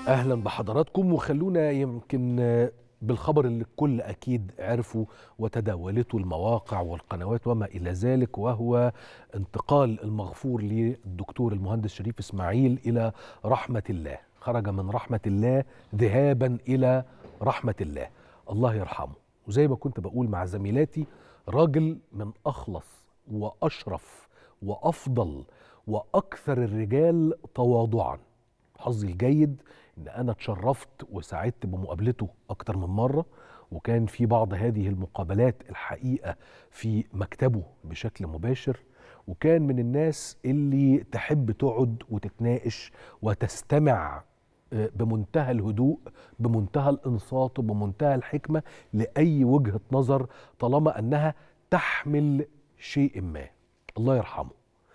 اهلا بحضراتكم وخلونا يمكن بالخبر اللي الكل اكيد عرفه وتداولته المواقع والقنوات وما الى ذلك وهو انتقال المغفور للدكتور المهندس شريف اسماعيل الى رحمه الله خرج من رحمه الله ذهابا الى رحمه الله الله يرحمه وزي ما كنت بقول مع زميلاتي راجل من اخلص واشرف وافضل واكثر الرجال تواضعا حظي الجيد ان انا اتشرفت وسعدت بمقابلته اكتر من مره وكان في بعض هذه المقابلات الحقيقه في مكتبه بشكل مباشر وكان من الناس اللي تحب تقعد وتتناقش وتستمع بمنتهى الهدوء بمنتهى الانصات وبمنتهى الحكمه لاي وجهه نظر طالما انها تحمل شيء ما الله يرحمه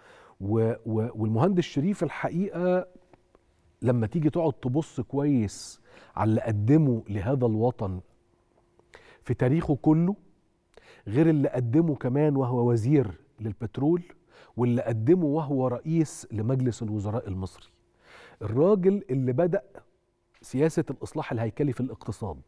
و و والمهندس شريف الحقيقه لما تيجي تقعد تبص كويس على اللي قدمه لهذا الوطن في تاريخه كله غير اللي قدمه كمان وهو وزير للبترول واللي قدمه وهو رئيس لمجلس الوزراء المصري الراجل اللي بدأ سياسة الإصلاح الهيكلي في الاقتصاد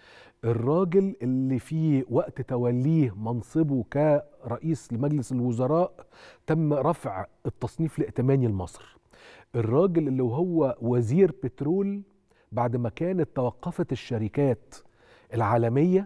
الراجل اللي في وقت توليه منصبه كرئيس لمجلس الوزراء تم رفع التصنيف الائتماني لمصر الراجل اللي وهو وزير بترول بعد ما كانت توقفت الشركات العالمية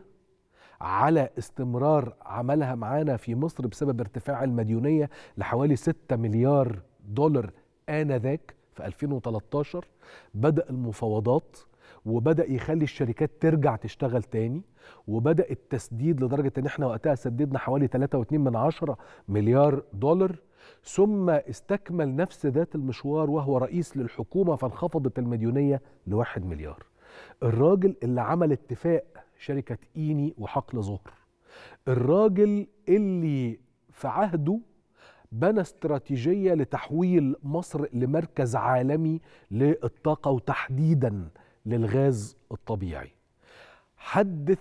على استمرار عملها معانا في مصر بسبب ارتفاع المديونية لحوالي 6 مليار دولار آنذاك في 2013 بدأ المفاوضات وبدأ يخلي الشركات ترجع تشتغل تاني وبدأ التسديد لدرجة ان احنا وقتها سددنا حوالي 3.2 من عشرة مليار دولار ثم استكمل نفس ذات المشوار وهو رئيس للحكومة فانخفضت المديونية لواحد مليار الراجل اللي عمل اتفاق شركة إيني وحقل ظهر الراجل اللي في عهده بنى استراتيجية لتحويل مصر لمركز عالمي للطاقة وتحديدا للغاز الطبيعي حدث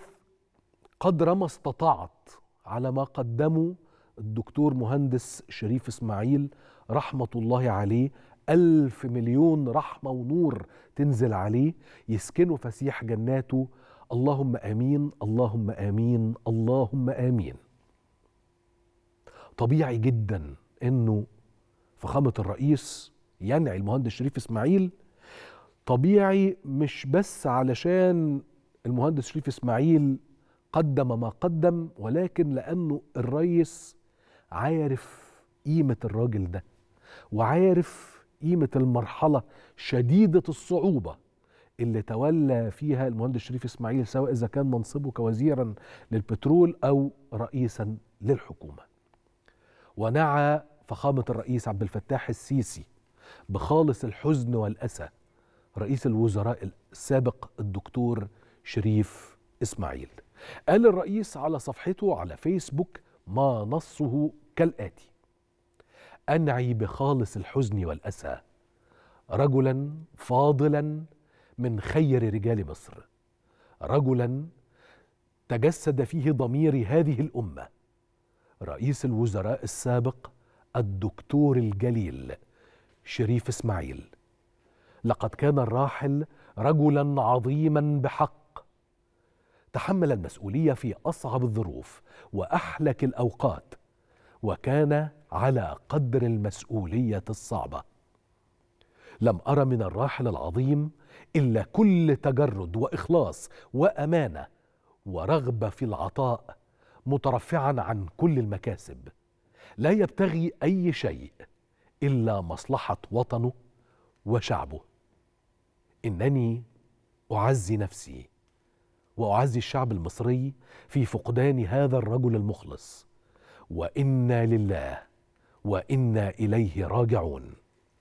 قدر ما استطعت على ما قدمه الدكتور مهندس شريف اسماعيل رحمة الله عليه ألف مليون رحمة ونور تنزل عليه يسكنه فسيح جناته اللهم آمين اللهم آمين اللهم آمين طبيعي جدا أنه فخامة الرئيس ينعي المهندس شريف اسماعيل طبيعي مش بس علشان المهندس شريف اسماعيل قدم ما قدم ولكن لأنه الرئيس عارف قيمة الراجل ده وعارف قيمة المرحلة شديدة الصعوبة اللي تولى فيها المهندس شريف اسماعيل سواء إذا كان منصبه كوزيرا للبترول أو رئيسا للحكومة ونعى فخامة الرئيس عبد الفتاح السيسي بخالص الحزن والأسى رئيس الوزراء السابق الدكتور شريف اسماعيل قال الرئيس على صفحته على فيسبوك ما نصه كالآتي أنعي بخالص الحزن والأسى رجلا فاضلا من خير رجال مصر رجلا تجسد فيه ضمير هذه الأمة رئيس الوزراء السابق الدكتور الجليل شريف إسماعيل لقد كان الراحل رجلا عظيما بحق تحمل المسؤوليه في اصعب الظروف واحلك الاوقات وكان على قدر المسؤوليه الصعبه لم ارى من الراحل العظيم الا كل تجرد واخلاص وامانه ورغبه في العطاء مترفعا عن كل المكاسب لا يبتغي اي شيء الا مصلحه وطنه وشعبه انني اعزي نفسي واعزي الشعب المصري في فقدان هذا الرجل المخلص وانا لله وانا اليه راجعون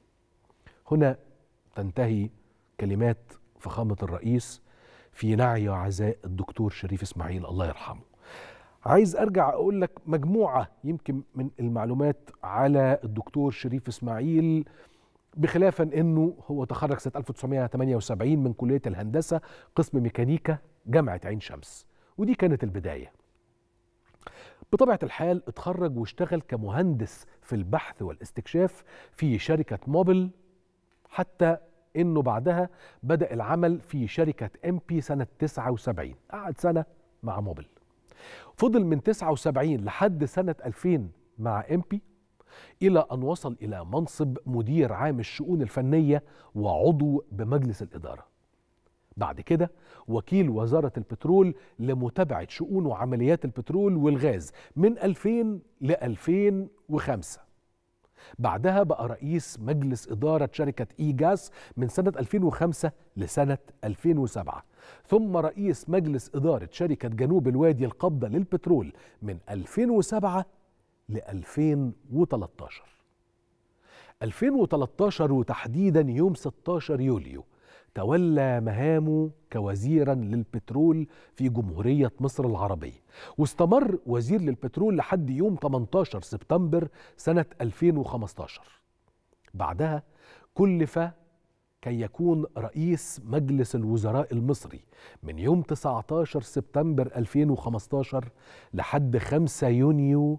هنا تنتهي كلمات فخامه الرئيس في نعي وعزاء الدكتور شريف اسماعيل الله يرحمه عايز ارجع اقول لك مجموعه يمكن من المعلومات على الدكتور شريف اسماعيل بخلافا انه هو تخرج سنه 1978 من كليه الهندسه قسم ميكانيكا جامعه عين شمس ودي كانت البدايه بطبيعه الحال اتخرج واشتغل كمهندس في البحث والاستكشاف في شركه موبل حتى انه بعدها بدا العمل في شركه ام بي سنه 79 قعد سنه مع موبل فضل من 79 لحد سنه 2000 مع ام بي الى ان وصل الى منصب مدير عام الشؤون الفنيه وعضو بمجلس الاداره بعد كده وكيل وزارة البترول لمتابعة شؤون وعمليات البترول والغاز من 2000 ل 2005 بعدها بقى رئيس مجلس إدارة شركة إي جاز من سنة 2005 لسنة 2007 ثم رئيس مجلس إدارة شركة جنوب الوادي القابضة للبترول من 2007 ل 2013 2013 وتحديدا يوم 16 يوليو تولى مهامه كوزيرا للبترول في جمهورية مصر العربية واستمر وزير للبترول لحد يوم 18 سبتمبر سنة 2015 بعدها كلف كي يكون رئيس مجلس الوزراء المصري من يوم 19 سبتمبر 2015 لحد 5 يونيو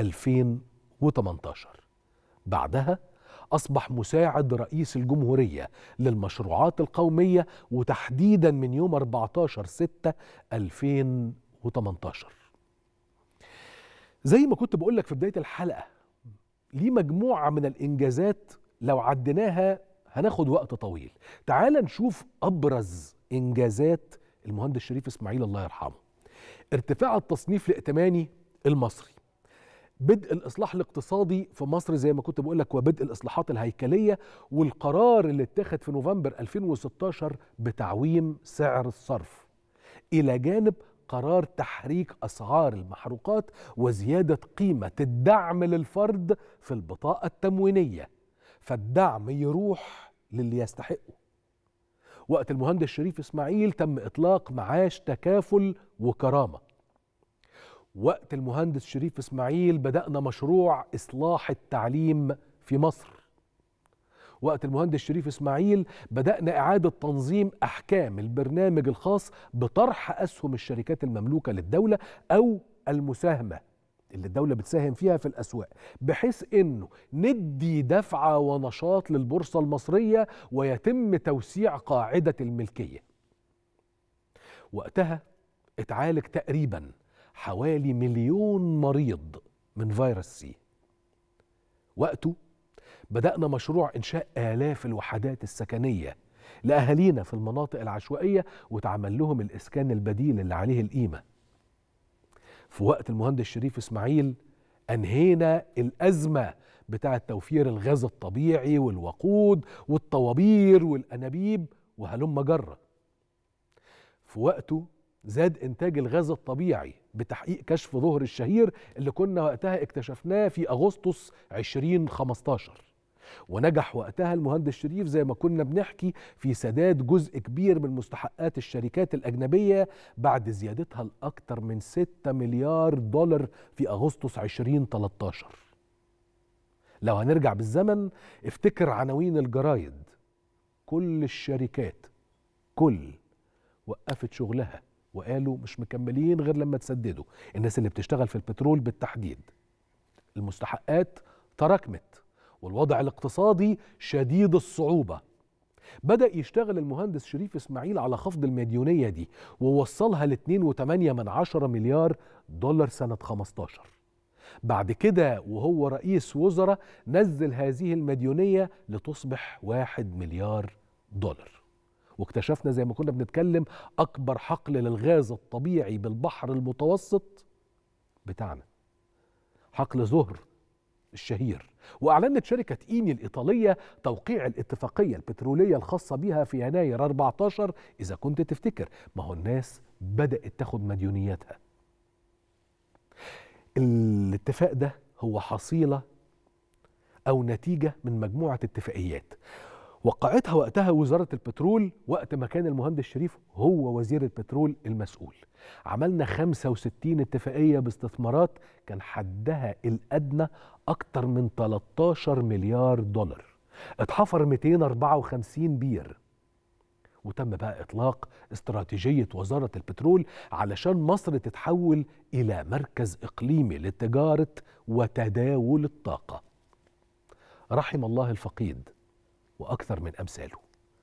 2018 بعدها أصبح مساعد رئيس الجمهورية للمشروعات القومية وتحديدا من يوم 14 6 2018 زي ما كنت بقول لك في بداية الحلقة ليه مجموعة من الإنجازات لو عديناها هناخد وقت طويل تعال نشوف أبرز إنجازات المهندس شريف إسماعيل الله يرحمه ارتفاع التصنيف الائتماني المصري بدء الاصلاح الاقتصادي في مصر زي ما كنت بقول لك وبدء الاصلاحات الهيكليه والقرار اللي اتخذ في نوفمبر 2016 بتعويم سعر الصرف الى جانب قرار تحريك اسعار المحروقات وزياده قيمه الدعم للفرد في البطاقه التموينيه فالدعم يروح للي يستحقه وقت المهندس شريف اسماعيل تم اطلاق معاش تكافل وكرامه وقت المهندس شريف اسماعيل بدأنا مشروع إصلاح التعليم في مصر وقت المهندس شريف اسماعيل بدأنا إعادة تنظيم أحكام البرنامج الخاص بطرح أسهم الشركات المملوكة للدولة أو المساهمة اللي الدولة بتساهم فيها في الأسواق بحيث أنه ندي دفعة ونشاط للبورصة المصرية ويتم توسيع قاعدة الملكية وقتها اتعالج تقريباً حوالي مليون مريض من فيروس سي وقته بدأنا مشروع إنشاء آلاف الوحدات السكنية لأهالينا في المناطق العشوائية وتعمل لهم الإسكان البديل اللي عليه القيمة في وقت المهندس شريف إسماعيل أنهينا الأزمة بتاعة توفير الغاز الطبيعي والوقود والطوابير والأنابيب وهلم جرة في وقته زاد إنتاج الغاز الطبيعي بتحقيق كشف ظهر الشهير اللي كنا وقتها اكتشفناه في أغسطس 2015 ونجح وقتها المهندس شريف زي ما كنا بنحكي في سداد جزء كبير من مستحقات الشركات الأجنبية بعد زيادتها لأكثر من 6 مليار دولار في أغسطس 2013 لو هنرجع بالزمن افتكر عناوين الجرايد كل الشركات كل وقفت شغلها وقالوا مش مكملين غير لما تسددوا الناس اللي بتشتغل في البترول بالتحديد المستحقات تراكمت والوضع الاقتصادي شديد الصعوبة بدأ يشتغل المهندس شريف إسماعيل على خفض المديونية دي ووصلها ل 2.8 من عشرة مليار دولار سنة 15 بعد كده وهو رئيس وزراء نزل هذه المديونية لتصبح واحد مليار دولار واكتشفنا زي ما كنا بنتكلم اكبر حقل للغاز الطبيعي بالبحر المتوسط بتاعنا حقل زهر الشهير واعلنت شركه ايني الايطاليه توقيع الاتفاقيه البتروليه الخاصه بها في يناير 14 اذا كنت تفتكر ما هو الناس بدات تاخد مديونياتها الاتفاق ده هو حصيله او نتيجه من مجموعه اتفاقيات وقعتها وقتها وزارة البترول وقت ما كان المهندس شريف هو وزير البترول المسؤول عملنا 65 اتفاقية باستثمارات كان حدها الأدنى أكتر من 13 مليار دولار اتحفر 254 بير وتم بقى إطلاق استراتيجية وزارة البترول علشان مصر تتحول إلى مركز إقليمي لتجارة وتداول الطاقة رحم الله الفقيد واكثر من امثاله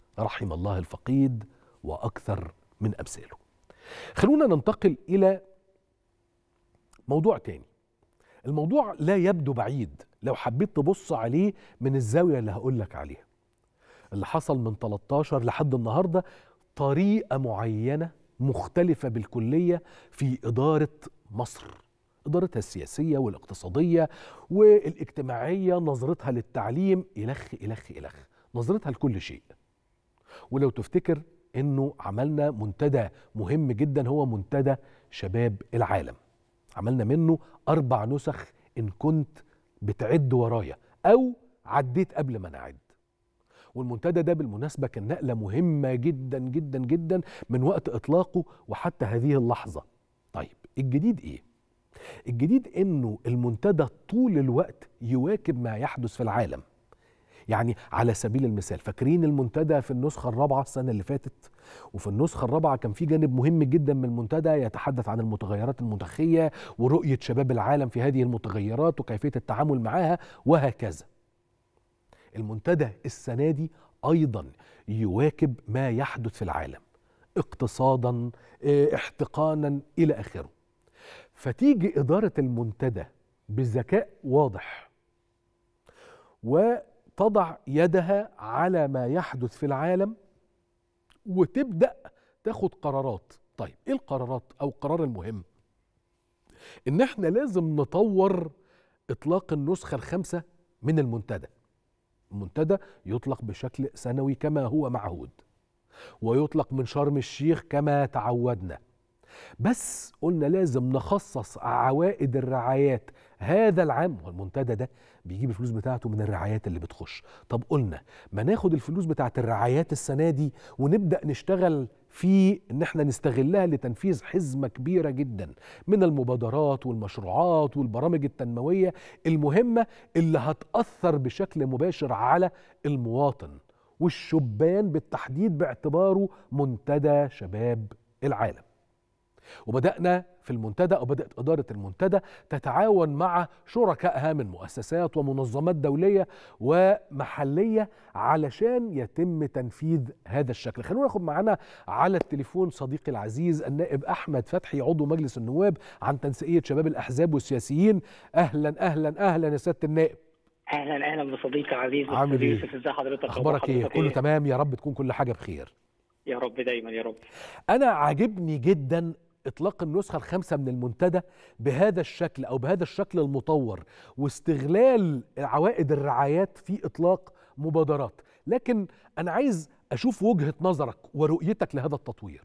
رحم الله الفقيد واكثر من امثاله خلونا ننتقل الى موضوع تاني الموضوع لا يبدو بعيد لو حبيت تبص عليه من الزاويه اللي هقول لك عليها اللي حصل من 13 لحد النهارده طريقه معينه مختلفه بالكليه في اداره مصر ادارتها السياسيه والاقتصاديه والاجتماعيه نظرتها للتعليم الخ الخ الخ نظرتها لكل شيء ولو تفتكر انه عملنا منتدى مهم جدا هو منتدى شباب العالم عملنا منه اربع نسخ ان كنت بتعد ورايا او عديت قبل ما نعد والمنتدى ده بالمناسبه كان نقله مهمه جدا جدا جدا من وقت اطلاقه وحتى هذه اللحظه طيب الجديد ايه الجديد انه المنتدى طول الوقت يواكب ما يحدث في العالم يعني على سبيل المثال فاكرين المنتدى في النسخة الرابعة السنة اللي فاتت وفي النسخة الرابعة كان في جانب مهم جدا من المنتدى يتحدث عن المتغيرات المناخية ورؤية شباب العالم في هذه المتغيرات وكيفية التعامل معها وهكذا المنتدى السنة دي أيضا يواكب ما يحدث في العالم اقتصادا احتقانا إلى آخره فتيجي إدارة المنتدى بذكاء واضح وتضع يدها على ما يحدث في العالم وتبدأ تاخد قرارات طيب ايه القرارات او القرار المهم ان احنا لازم نطور اطلاق النسخة الخامسة من المنتدى المنتدى يطلق بشكل سنوي كما هو معهود ويطلق من شرم الشيخ كما تعودنا بس قلنا لازم نخصص عوائد الرعايات هذا العام والمنتدى ده بيجيب الفلوس بتاعته من الرعايات اللي بتخش طب قلنا ما ناخد الفلوس بتاعت الرعايات السنة دي ونبدأ نشتغل في ان احنا نستغلها لتنفيذ حزمة كبيرة جدا من المبادرات والمشروعات والبرامج التنموية المهمة اللي هتأثر بشكل مباشر على المواطن والشبان بالتحديد باعتباره منتدى شباب العالم وبدأنا في المنتدى أو بدأت إدارة المنتدى تتعاون مع شركائها من مؤسسات ومنظمات دولية ومحلية علشان يتم تنفيذ هذا الشكل خلونا ناخد معانا على التليفون صديقي العزيز النائب أحمد فتحي عضو مجلس النواب عن تنسيقية شباب الأحزاب والسياسيين أهلا أهلا أهلا يا سيادة النائب اهلا اهلا بصديقي عزيز عامل أستاذ إيه؟ يوسف ازي حضرتك أخبارك إيه؟ حضرتك كله تمام يا رب تكون كل حاجة بخير يا رب دايما يا رب أنا عاجبني جدا إطلاق النسخة الخامسة من المنتدى بهذا الشكل أو بهذا الشكل المطور واستغلال عوائد الرعايات في إطلاق مبادرات لكن أنا عايز أشوف وجهة نظرك ورؤيتك لهذا التطوير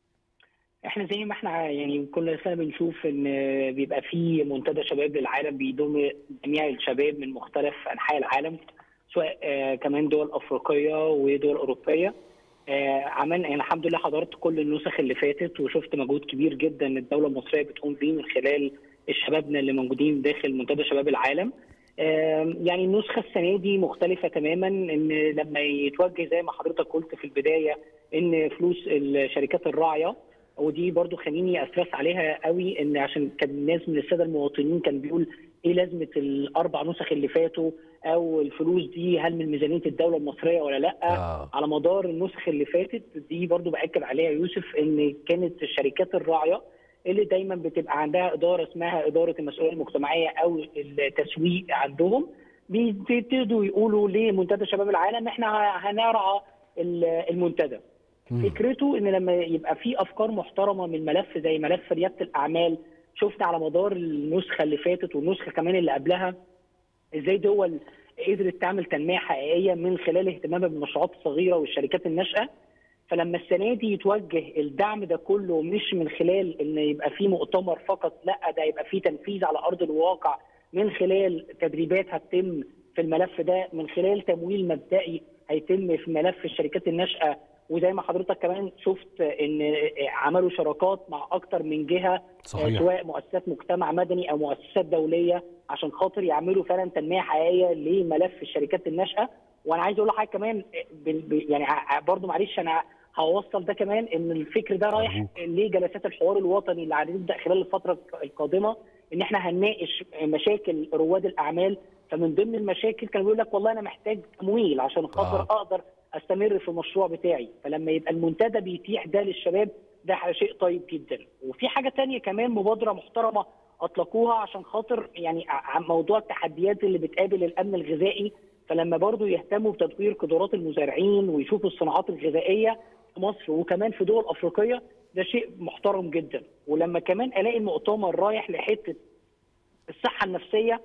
احنا زي ما احنا يعني كل سنه بنشوف ان بيبقى في منتدى شباب للعالم بيضم جميع الشباب من مختلف انحاء العالم سواء آه، كمان دول افريقيه ودول اوروبيه آه، عملنا يعني الحمد لله حضرت كل النسخ اللي فاتت وشفت مجهود كبير جدا الدوله المصريه بتقوم بيه من خلال الشبابنا اللي موجودين داخل منتدى شباب العالم آم، يعني النسخه السنه دي مختلفه تماما ان لما يتوجه زي ما حضرتك قلت في البدايه ان فلوس الشركات الراعيه ودي برضو خليني استرس عليها قوي ان عشان كان ناس من الساده المواطنين كان بيقول ايه لازمه الاربع نسخ اللي فاتوا او الفلوس دي هل من ميزانيه الدوله المصريه ولا لا آه. على مدار النسخ اللي فاتت دي برضو باكد عليها يوسف ان كانت الشركات الراعيه اللي دايما بتبقى عندها اداره اسمها اداره المسؤوليه المجتمعيه او التسويق عندهم بيبتدوا يقولوا لمنتدى شباب العالم احنا هنرعى المنتدى مم. فكرته ان لما يبقى في افكار محترمه من ملف زي ملف رياده الاعمال شفنا على مدار النسخه اللي فاتت والنسخه كمان اللي قبلها ازاي دول قدرت تعمل تنميه حقيقيه من خلال اهتمامها بالمشروعات الصغيره والشركات الناشئه فلما السنه دي يتوجه الدعم ده كله مش من خلال ان يبقى في مؤتمر فقط لا ده يبقى في تنفيذ على ارض الواقع من خلال تدريبات هتتم في الملف ده من خلال تمويل مبدئي هيتم في ملف الشركات الناشئه وزي ما حضرتك كمان شفت ان عملوا شراكات مع اكتر من جهه صحيح. سواء مؤسسات مجتمع مدني او مؤسسات دوليه عشان خاطر يعملوا فعلا تنميه حقيقيه لملف الشركات الناشئه وانا عايز اقول لحضرتك كمان بال- ب- يعني ع- برضو معلش انا هوصل ده كمان ان الفكر ده رايح أرجوك. لجلسات الحوار الوطني اللي هنبدا خلال الفتره القادمه ان احنا هنناقش مشاكل رواد الاعمال فمن ضمن المشاكل كان بيقول لك والله انا محتاج تمويل عشان خاطر آه. اقدر استمر في المشروع بتاعي فلما يبقى المنتدى بيتيح ده للشباب ده شيء طيب جدا وفي حاجه تانية كمان مبادره محترمه اطلقوها عشان خاطر يعني عن موضوع التحديات اللي بتقابل الامن الغذائي فلما برضو يهتموا بتطوير قدرات المزارعين ويشوفوا الصناعات الغذائيه في مصر وكمان في دول افريقيه ده شيء محترم جدا ولما كمان الاقي المؤتمر رايح لحته الصحه النفسيه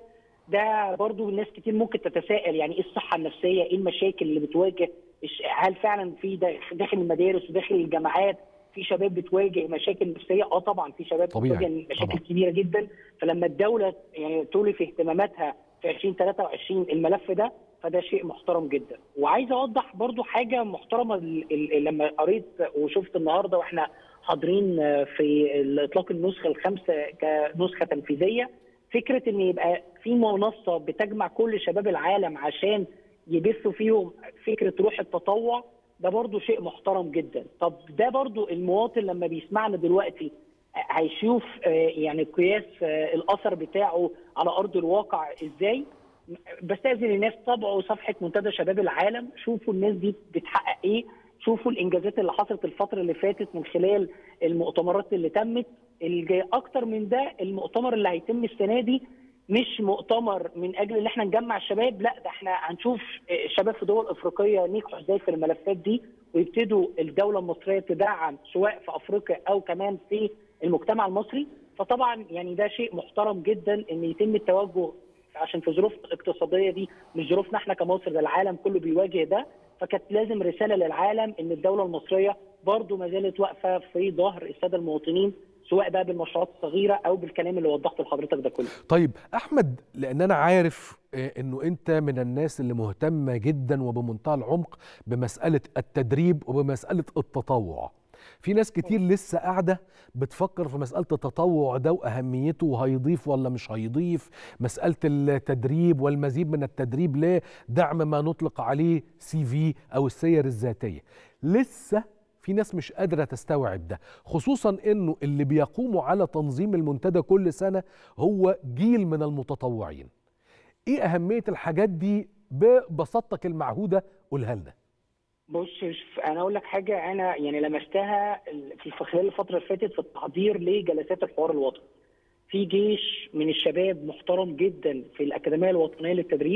ده برضو ناس كتير ممكن تتساءل يعني ايه الصحه النفسيه ايه المشاكل اللي بتواجه هل فعلا في داخل المدارس وداخل الجامعات في شباب بتواجه مشاكل نفسيه اه طبعا في شباب طبيعي. بتواجه مشاكل طبعا. كبيره جدا فلما الدوله يعني تولي في اهتماماتها في 2023 الملف ده فده شيء محترم جدا وعايز اوضح برضو حاجه محترمه ال- ال- لما قريت وشفت النهارده واحنا حاضرين في اطلاق النسخه الخامسه كنسخه تنفيذيه فكره ان يبقى في منصه بتجمع كل شباب العالم عشان يبثوا فيهم فكره روح التطوع ده برضو شيء محترم جدا طب ده برضو المواطن لما بيسمعنا دلوقتي هيشوف آه، يعني قياس آه، الاثر بتاعه على ارض الواقع ازاي بستاذن الناس تابعوا صفحه منتدى شباب العالم شوفوا الناس دي بتحقق ايه شوفوا الانجازات اللي حصلت الفتره اللي فاتت من خلال المؤتمرات اللي تمت الجاي اكتر من ده المؤتمر اللي هيتم السنه دي مش مؤتمر من اجل ان احنا نجمع الشباب لا ده احنا هنشوف الشباب في دول افريقيه نجحوا ازاي في الملفات دي ويبتدوا الدوله المصريه تدعم سواء في افريقيا او كمان في المجتمع المصري فطبعا يعني ده شيء محترم جدا ان يتم التوجه عشان في ظروف الاقتصاديه دي مش ظروفنا احنا كمصر ده العالم كله بيواجه ده فكانت لازم رساله للعالم ان الدوله المصريه برضو ما زالت واقفه في ظهر الساده المواطنين سواء بقى بالمشروعات الصغيره او بالكلام اللي وضحته لحضرتك ده كله. طيب احمد لان انا عارف آه، انه انت من الناس اللي مهتمه جدا وبمنتهى العمق بمساله التدريب وبمساله التطوع في ناس كتير لسه قاعده بتفكر في مساله التطوع ده واهميته وهيضيف ولا مش هيضيف مساله التدريب والمزيد من التدريب لدعم ما نطلق عليه سي في او السير الذاتيه لسه في ناس مش قادرة تستوعب ده خصوصا انه اللي بيقوموا على تنظيم المنتدى كل سنة هو جيل من المتطوعين ايه اهمية الحاجات دي ببساطتك المعهودة قولها لنا بص شوف، انا اقول لك حاجه انا يعني لمستها في في خلال الفتره اللي فاتت في التحضير لجلسات الحوار الوطني. في جيش من الشباب محترم جدا في الاكاديميه الوطنيه للتدريب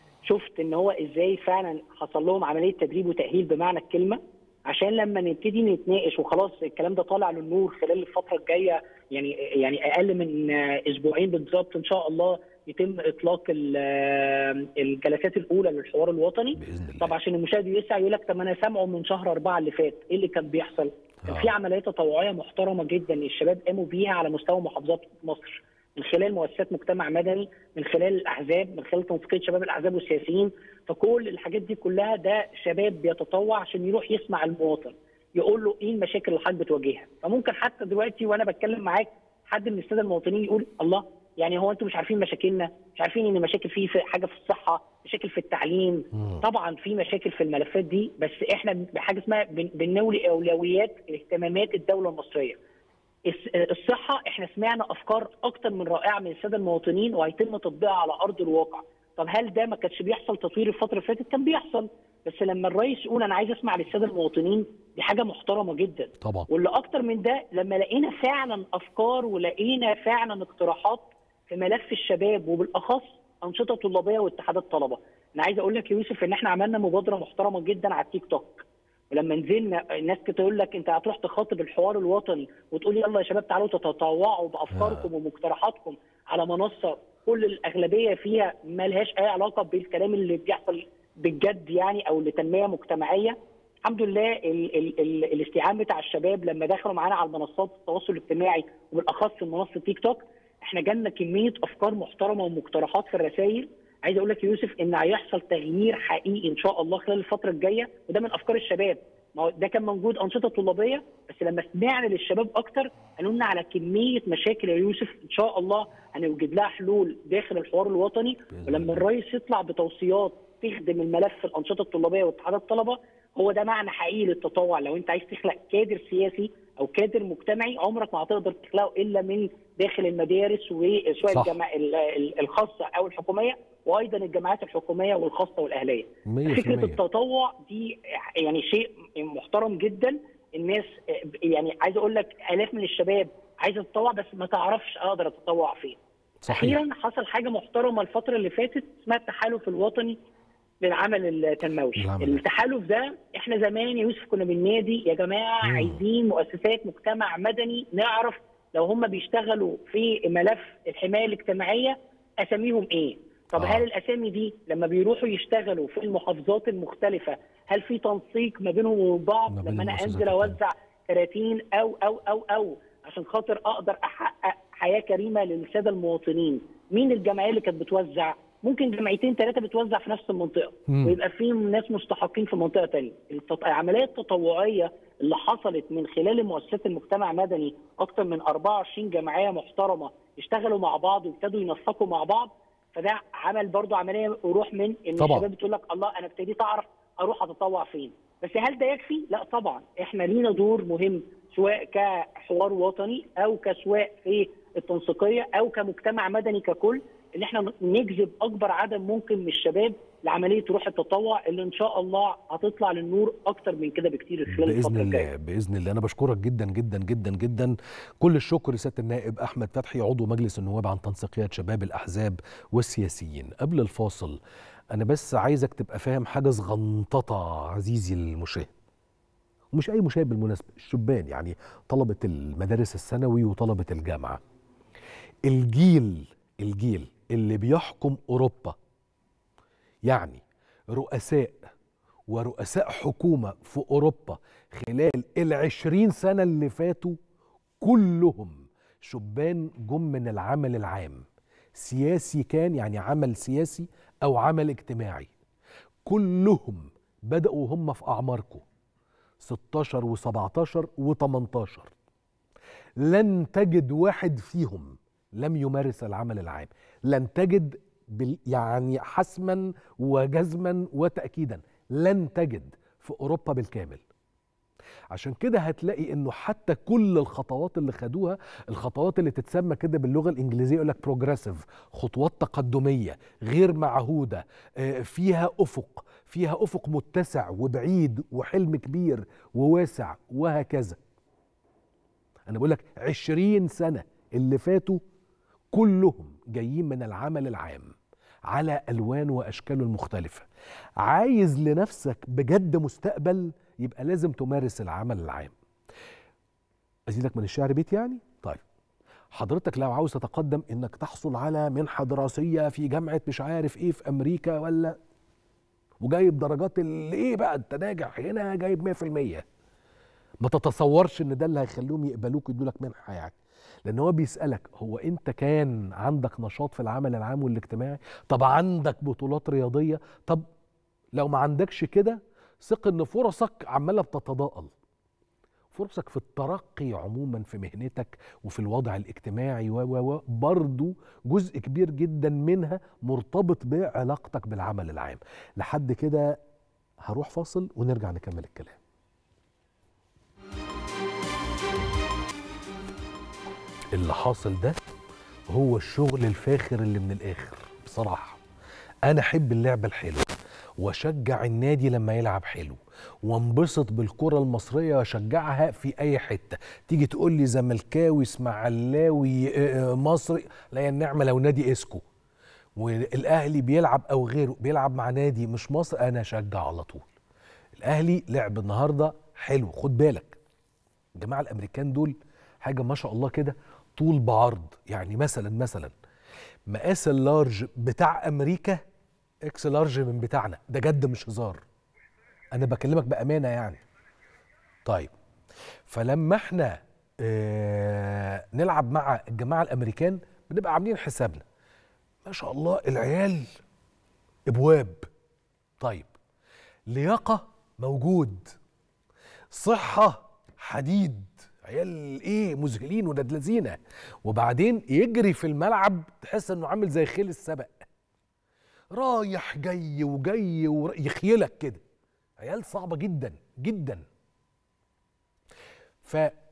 شفت ان هو ازاي فعلا حصل لهم عمليه تدريب وتاهيل بمعنى الكلمه عشان لما نبتدي نتناقش وخلاص الكلام ده طالع للنور خلال الفتره الجايه يعني يعني اقل من اسبوعين بالظبط ان شاء الله يتم اطلاق ال- الجلسات الاولى للحوار الوطني باذن الله طب عشان المشاهد يسعى يقول لك طب انا سامعه من شهر أربعة اللي فات ايه اللي كان بيحصل؟ كان آه. في عمليات تطوعيه محترمه جدا الشباب قاموا بيها على مستوى محافظات مصر من خلال مؤسسات مجتمع مدني من خلال الاحزاب من خلال تنسيقيه شباب الاحزاب والسياسيين فكل الحاجات دي كلها ده شباب بيتطوع عشان يروح يسمع المواطن يقول له ايه المشاكل اللي حضرتك بتواجهها فممكن حتى دلوقتي وانا بتكلم معاك حد من الساده المواطنين يقول الله يعني هو انتوا مش عارفين مشاكلنا مش عارفين ان مشاكل في في حاجه في الصحه مشاكل في التعليم مم. طبعا في مشاكل في الملفات دي بس احنا بحاجه اسمها بن- بنولي اولويات اهتمامات الدوله المصريه الس- الصحه احنا سمعنا افكار اكتر من رائعه من الساده المواطنين وهيتم تطبيقها على ارض الواقع طب هل ده ما كانش بيحصل تطوير الفتره اللي فاتت كان بيحصل بس لما الرئيس يقول انا عايز اسمع للساده المواطنين دي حاجه محترمه جدا طبعا واللي اكتر من ده لما لقينا فعلا افكار ولقينا فعلا اقتراحات في ملف الشباب وبالاخص انشطه طلابيه واتحادات طلبه انا عايز اقول لك يا يوسف ان احنا عملنا مبادره محترمه جدا على التيك توك ولما نزلنا الناس كانت تقول لك انت هتروح تخاطب الحوار الوطني وتقول يلا يا شباب تعالوا تتطوعوا بافكاركم ومقترحاتكم على منصه كل الاغلبيه فيها ما لهاش اي علاقه بالكلام اللي بيحصل بالجد يعني او لتنميه مجتمعيه الحمد لله ال ال ال الاستيعاب بتاع الشباب لما دخلوا معانا على منصات التواصل الاجتماعي وبالاخص منصه تيك توك احنا جالنا كميه افكار محترمه ومقترحات في الرسائل عايز اقول لك يا يوسف ان هيحصل تغيير حقيقي ان شاء الله خلال الفتره الجايه وده من افكار الشباب ما هو ده كان موجود انشطه طلابيه بس لما سمعنا للشباب اكتر قالوا لنا على كميه مشاكل يا يوسف ان شاء الله هنوجد لها حلول داخل الحوار الوطني بإذن ولما الله. الرئيس يطلع بتوصيات تخدم الملف الانشطه الطلابيه واتحادات الطلبه هو ده معنى حقيقي للتطوع لو انت عايز تخلق كادر سياسي او كادر مجتمعي عمرك ما هتقدر تخلقه الا من داخل المدارس وسواء صح. الجامع ال- ال- الخاصه او الحكوميه وايضا الجامعات الحكوميه والخاصه والاهليه. 100% فكره التطوع دي يعني شيء محترم جدا الناس يعني عايز اقول لك الاف من الشباب عايزه تتطوع بس ما تعرفش اقدر اتطوع فين. صحيح اخيرا حصل حاجه محترمه الفتره اللي فاتت اسمها التحالف الوطني للعمل التنموي العمل. التحالف ده احنا زمان يا يوسف كنا بالنادي يا جماعه مم. عايزين مؤسسات مجتمع مدني نعرف لو هم بيشتغلوا في ملف الحمايه الاجتماعيه اساميهم ايه طب آه. هل الاسامي دي لما بيروحوا يشتغلوا في المحافظات المختلفه هل في تنسيق ما بينهم وبين بعض ما بين لما انا المؤسسات انزل التانية. اوزع كراتين او او او او عشان خاطر اقدر احقق حياه كريمه للساده المواطنين مين الجمعيه اللي كانت بتوزع ممكن جمعيتين ثلاثه بتوزع في نفس المنطقه مم. ويبقى في ناس مستحقين في منطقه ثانيه التط... العمليه التطوعيه اللي حصلت من خلال مؤسسات المجتمع المدني اكثر من 24 جمعيه محترمه اشتغلوا مع بعض وابتدوا ينسقوا مع بعض فده عمل برضو عمليه روح من ان طبعاً. الشباب بتقول لك الله انا ابتديت اعرف اروح اتطوع فين بس هل ده يكفي؟ لا طبعا احنا لينا دور مهم سواء كحوار وطني او كسواء في التنسيقيه او كمجتمع مدني ككل ان احنا نجذب اكبر عدد ممكن من الشباب لعمليه روح التطوع اللي ان شاء الله هتطلع للنور اكتر من كده بكتير خلال باذن الفتره الجايه. الله باذن الله انا بشكرك جدا جدا جدا جدا كل الشكر لسياده النائب احمد فتحي عضو مجلس النواب عن تنسيقيات شباب الاحزاب والسياسيين قبل الفاصل انا بس عايزك تبقى فاهم حاجه صغنططه عزيزي المشاهد ومش اي مشاهد بالمناسبه الشبان يعني طلبه المدارس الثانوي وطلبه الجامعه الجيل الجيل اللي بيحكم اوروبا يعني رؤساء ورؤساء حكومة في أوروبا خلال العشرين سنة اللي فاتوا كلهم شبان جم من العمل العام سياسي كان يعني عمل سياسي أو عمل اجتماعي كلهم بدأوا هم في أعماركم 16 و17 و18 لن تجد واحد فيهم لم يمارس العمل العام لن تجد بال يعني حسما وجزما وتأكيدا لن تجد في أوروبا بالكامل عشان كده هتلاقي انه حتى كل الخطوات اللي خدوها الخطوات اللي تتسمى كده باللغه الانجليزيه يقول لك بروجريسيف خطوات تقدميه غير معهوده آه، فيها افق فيها افق متسع وبعيد وحلم كبير وواسع وهكذا انا بقول لك عشرين سنه اللي فاتوا كلهم جايين من العمل العام على الوان واشكاله المختلفه عايز لنفسك بجد مستقبل يبقى لازم تمارس العمل العام ازيدك من الشعر بيت يعني طيب حضرتك لو عاوز تتقدم انك تحصل على منحه دراسيه في جامعه مش عارف ايه في امريكا ولا وجايب درجات اللي ايه بقى انت ناجح هنا جايب 100% ما تتصورش ان ده اللي هيخليهم يقبلوك يدوا لك منحه يعني لان هو بيسالك هو انت كان عندك نشاط في العمل العام والاجتماعي طب عندك بطولات رياضيه طب لو ما عندكش كده ثق ان فرصك عماله بتتضاءل فرصك في الترقي عموما في مهنتك وفي الوضع الاجتماعي و و و برضه جزء كبير جدا منها مرتبط بعلاقتك بالعمل العام لحد كده هروح فاصل ونرجع نكمل الكلام اللي حاصل ده هو الشغل الفاخر اللي من الاخر بصراحه انا احب اللعبه الحلوه واشجع النادي لما يلعب حلو وانبسط بالكره المصريه واشجعها في اي حته تيجي تقول لي زملكاوي اسماعيلاوي آه، آه، مصري لا يا النعمه لو نادي اسكو والاهلي بيلعب او غيره بيلعب مع نادي مش مصر انا اشجع على طول الاهلي لعب النهارده حلو خد بالك الجماعه الامريكان دول حاجه ما شاء الله كده طول بعرض يعني مثلا مثلا مقاس اللارج بتاع امريكا اكس لارج من بتاعنا ده جد مش هزار انا بكلمك بامانه يعني طيب فلما احنا اه نلعب مع الجماعه الامريكان بنبقى عاملين حسابنا ما شاء الله العيال ابواب طيب لياقه موجود صحه حديد عيال ايه مذهلين ولاد لذينه وبعدين يجري في الملعب تحس انه عامل زي خيل السبق رايح جاي وجاي ويخيلك كده عيال صعبه جدا جدا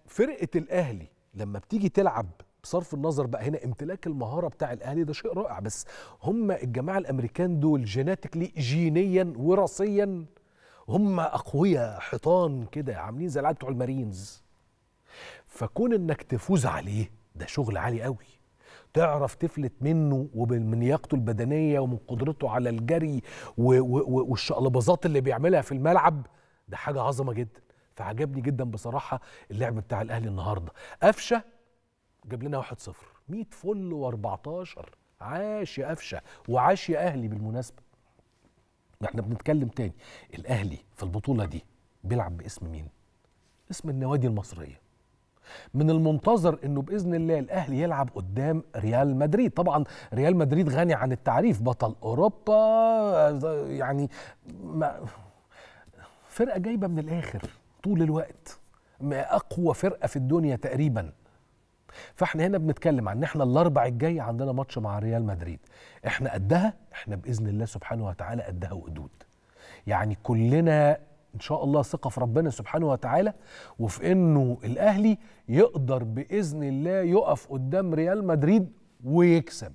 فرقه الاهلي لما بتيجي تلعب بصرف النظر بقى هنا امتلاك المهاره بتاع الاهلي ده شيء رائع بس هم الجماعه الامريكان دول جيناتيكلي جينيا وراثيا هم اقوياء حيطان كده عاملين زي العيال بتوع المارينز فكون انك تفوز عليه ده شغل عالي قوي تعرف تفلت منه ومن لياقته البدنيه ومن قدرته على الجري و- و- و- والشقلباظات اللي بيعملها في الملعب ده حاجه عظمه جدا فعجبني جدا بصراحه اللعب بتاع الاهلي النهارده قفشه جاب لنا 1-0 100 فل و14 عاش يا قفشه وعاش يا اهلي بالمناسبه احنا بنتكلم تاني الاهلي في البطوله دي بيلعب باسم مين اسم النوادي المصريه من المنتظر انه باذن الله الاهلي يلعب قدام ريال مدريد طبعا ريال مدريد غني عن التعريف بطل اوروبا يعني ما فرقه جايبه من الاخر طول الوقت ما اقوى فرقه في الدنيا تقريبا فاحنا هنا بنتكلم عن ان احنا الاربع الجاي عندنا ماتش مع ريال مدريد احنا قدها احنا باذن الله سبحانه وتعالى قدها وقدود يعني كلنا ان شاء الله ثقه في ربنا سبحانه وتعالى وفي انه الاهلي يقدر باذن الله يقف قدام ريال مدريد ويكسب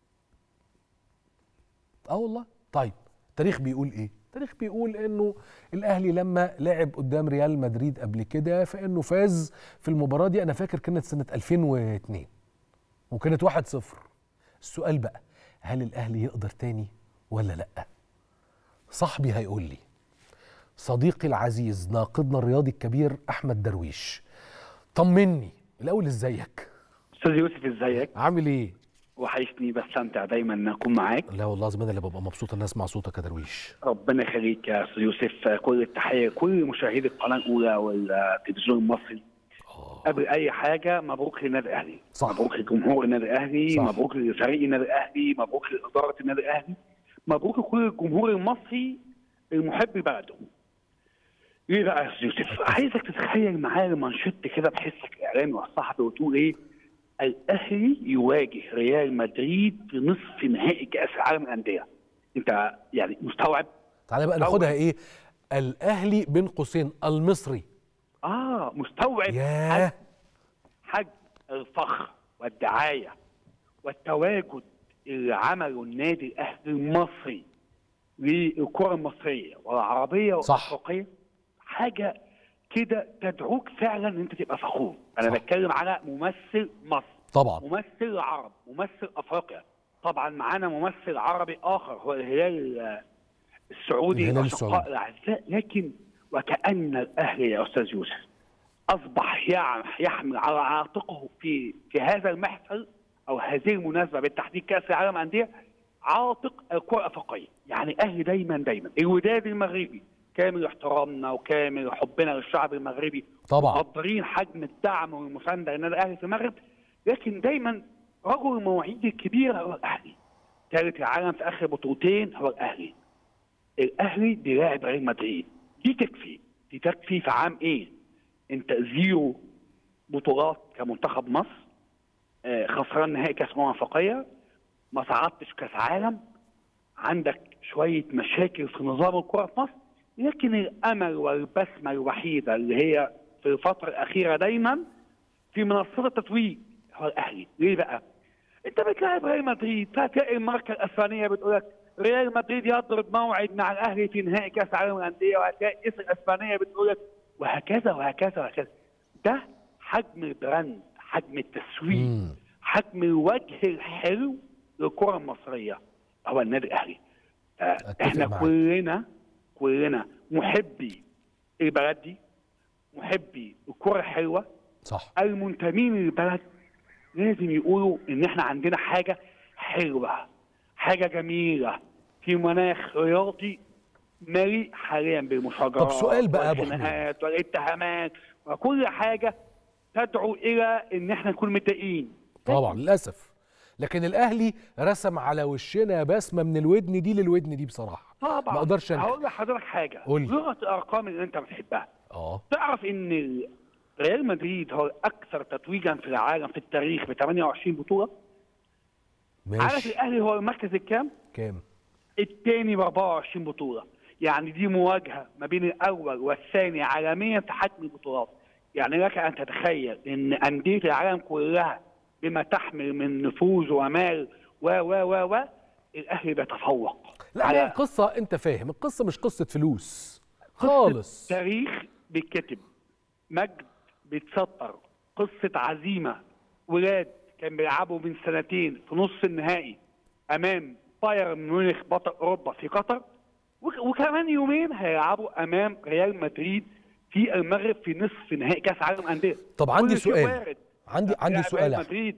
اه والله طيب التاريخ بيقول ايه التاريخ بيقول انه الاهلي لما لعب قدام ريال مدريد قبل كده فانه فاز في المباراه دي انا فاكر كانت سنه 2002 وكانت 1-0 السؤال بقى هل الاهلي يقدر تاني ولا لا صاحبي هيقول لي صديقي العزيز ناقدنا الرياضي الكبير احمد درويش طمني الاول ازيك استاذ يوسف ازيك عامل ايه وحشني بستمتع دايما ان اكون معاك لا والله العظيم انا اللي ببقى مبسوط ان اسمع صوتك يا درويش ربنا يخليك يا استاذ يوسف كل التحيه كل مشاهدي القناه الاولى والتلفزيون المصري قبل اي حاجه مبروك للنادي الاهلي صح. مبروك لجمهور النادي الاهلي صح. مبروك لفريق النادي الاهلي مبروك لاداره النادي الاهلي مبروك لكل الجمهور المصري المحب لبلده ليه بقى يا استاذ يوسف عايزك تتخيل معايا المانشيت كده بحسك الاعلامي والصحفي وتقول ايه الاهلي يواجه ريال مدريد في نصف نهائي كاس العالم للانديه انت يعني مستوعب تعالى بقى أول- ناخدها ايه الاهلي بين قوسين المصري اه مستوعب ياه حجم الفخر والدعايه والتواجد اللي عمله النادي الاهلي المصري للكره المصريه والعربيه صح. والافريقيه حاجه كده تدعوك فعلا ان انت تبقى فخور انا صح. بتكلم على ممثل مصر طبعا ممثل العرب ممثل افريقيا طبعا معانا ممثل عربي اخر هو الهلال آه، السعودي الهلال الاشقاء السعودي. الاعزاء لكن وكان الاهلي يا استاذ يوسف اصبح يعم- يحمل على عاتقه في في هذا المحفل او هذه المناسبه بالتحديد كاس العالم للانديه عاتق الكره الافريقيه يعني الاهلي دايما دايما الوداد المغربي كامل احترامنا وكامل حبنا للشعب المغربي طبعا مقدرين حجم الدعم والمسانده للنادي الاهلي في المغرب لكن دايما رجل المواعيد الكبيره هو الاهلي ثالث العالم في اخر بطولتين هو الاهلي الاهلي بيلاعب ريال مدريد دي تكفي دي تكفي في عام ايه انت زيرو بطولات كمنتخب مصر آه، خسران نهائي كاس امم افريقيه ما صعدتش كاس عالم عندك شويه مشاكل في نظام الكره في مصر لكن الامل والبسمه الوحيده اللي هي في الفتره الاخيره دايما في منصات التتويج هو الاهلي ليه بقى؟ انت بتلاعب ريال مدريد فتلاقي الماركه الاسبانيه بتقول لك ريال مدريد يضرب موعد مع الاهلي في نهائي كاس العالم للانديه وهتلاقي اسم الاسبانيه بتقول لك وهكذا وهكذا وهكذا ده حجم البراند حجم التسويق مم. حجم الوجه الحلو للكره المصريه هو النادي الاهلي آه، أتفق احنا معاك. كلنا كلنا محبي البلد دي محبي الكره الحلوه صح المنتمين للبلد لازم يقولوا ان احنا عندنا حاجه حلوه حاجه جميله في مناخ رياضي مليء حاليا بالمشاجرات طب سؤال بقى يا أبو حميد. والخناقات والاتهامات وكل حاجه تدعو الى ان احنا نكون متضايقين طبعا للاسف لكن الاهلي رسم على وشنا بسمه من الودن دي للودن دي بصراحه طبعا ما اقدرش انكر هقول لحضرتك حاجه قول لي. لغه الارقام اللي انت بتحبها اه تعرف ان ريال مدريد هو الاكثر تتويجا في العالم في التاريخ ب 28 بطوله عارف ماشي الاهلي هو المركز الكام؟ كام الثاني ب 24 بطوله يعني دي مواجهه ما بين الاول والثاني عالميا في حجم البطولات يعني لك ان تتخيل ان انديه العالم كلها بما تحمل من نفوذ ومال و و و و الاهلي بيتفوق لا هي القصه انت فاهم القصه مش قصه فلوس خالص تاريخ بيتكتب مجد بيتسطر قصه عزيمه ولاد كان بيلعبوا من سنتين في نص النهائي امام بايرن ميونخ بطل اوروبا في قطر وك- وكمان يومين هيلعبوا امام ريال مدريد في المغرب في نصف نهائي كاس عالم انديه طب عندي كل شيء سؤال. وارد. عندي عندي لاعب سؤال ريال أحمد. مدريد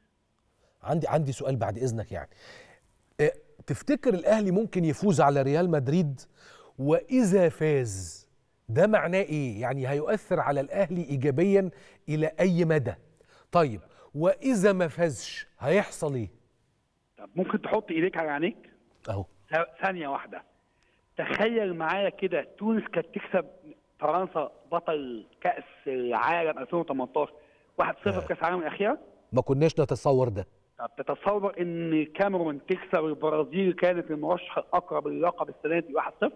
عندي عندي سؤال بعد اذنك يعني إيه، تفتكر الاهلي ممكن يفوز على ريال مدريد واذا فاز ده معناه ايه يعني هيؤثر على الاهلي ايجابيا الى اي مدى طيب واذا ما فازش هيحصل ايه طب ممكن تحط ايديك على عينيك اهو ث- ثانية واحدة تخيل معايا كده تونس كانت تكسب فرنسا بطل كأس العالم 2018 1-0 في كأس العالم الأخيرة ما كناش نتصور ده طب تتصور إن كاميرون تكسب البرازيل كانت المرشح الأقرب للقب السنة دي 1-0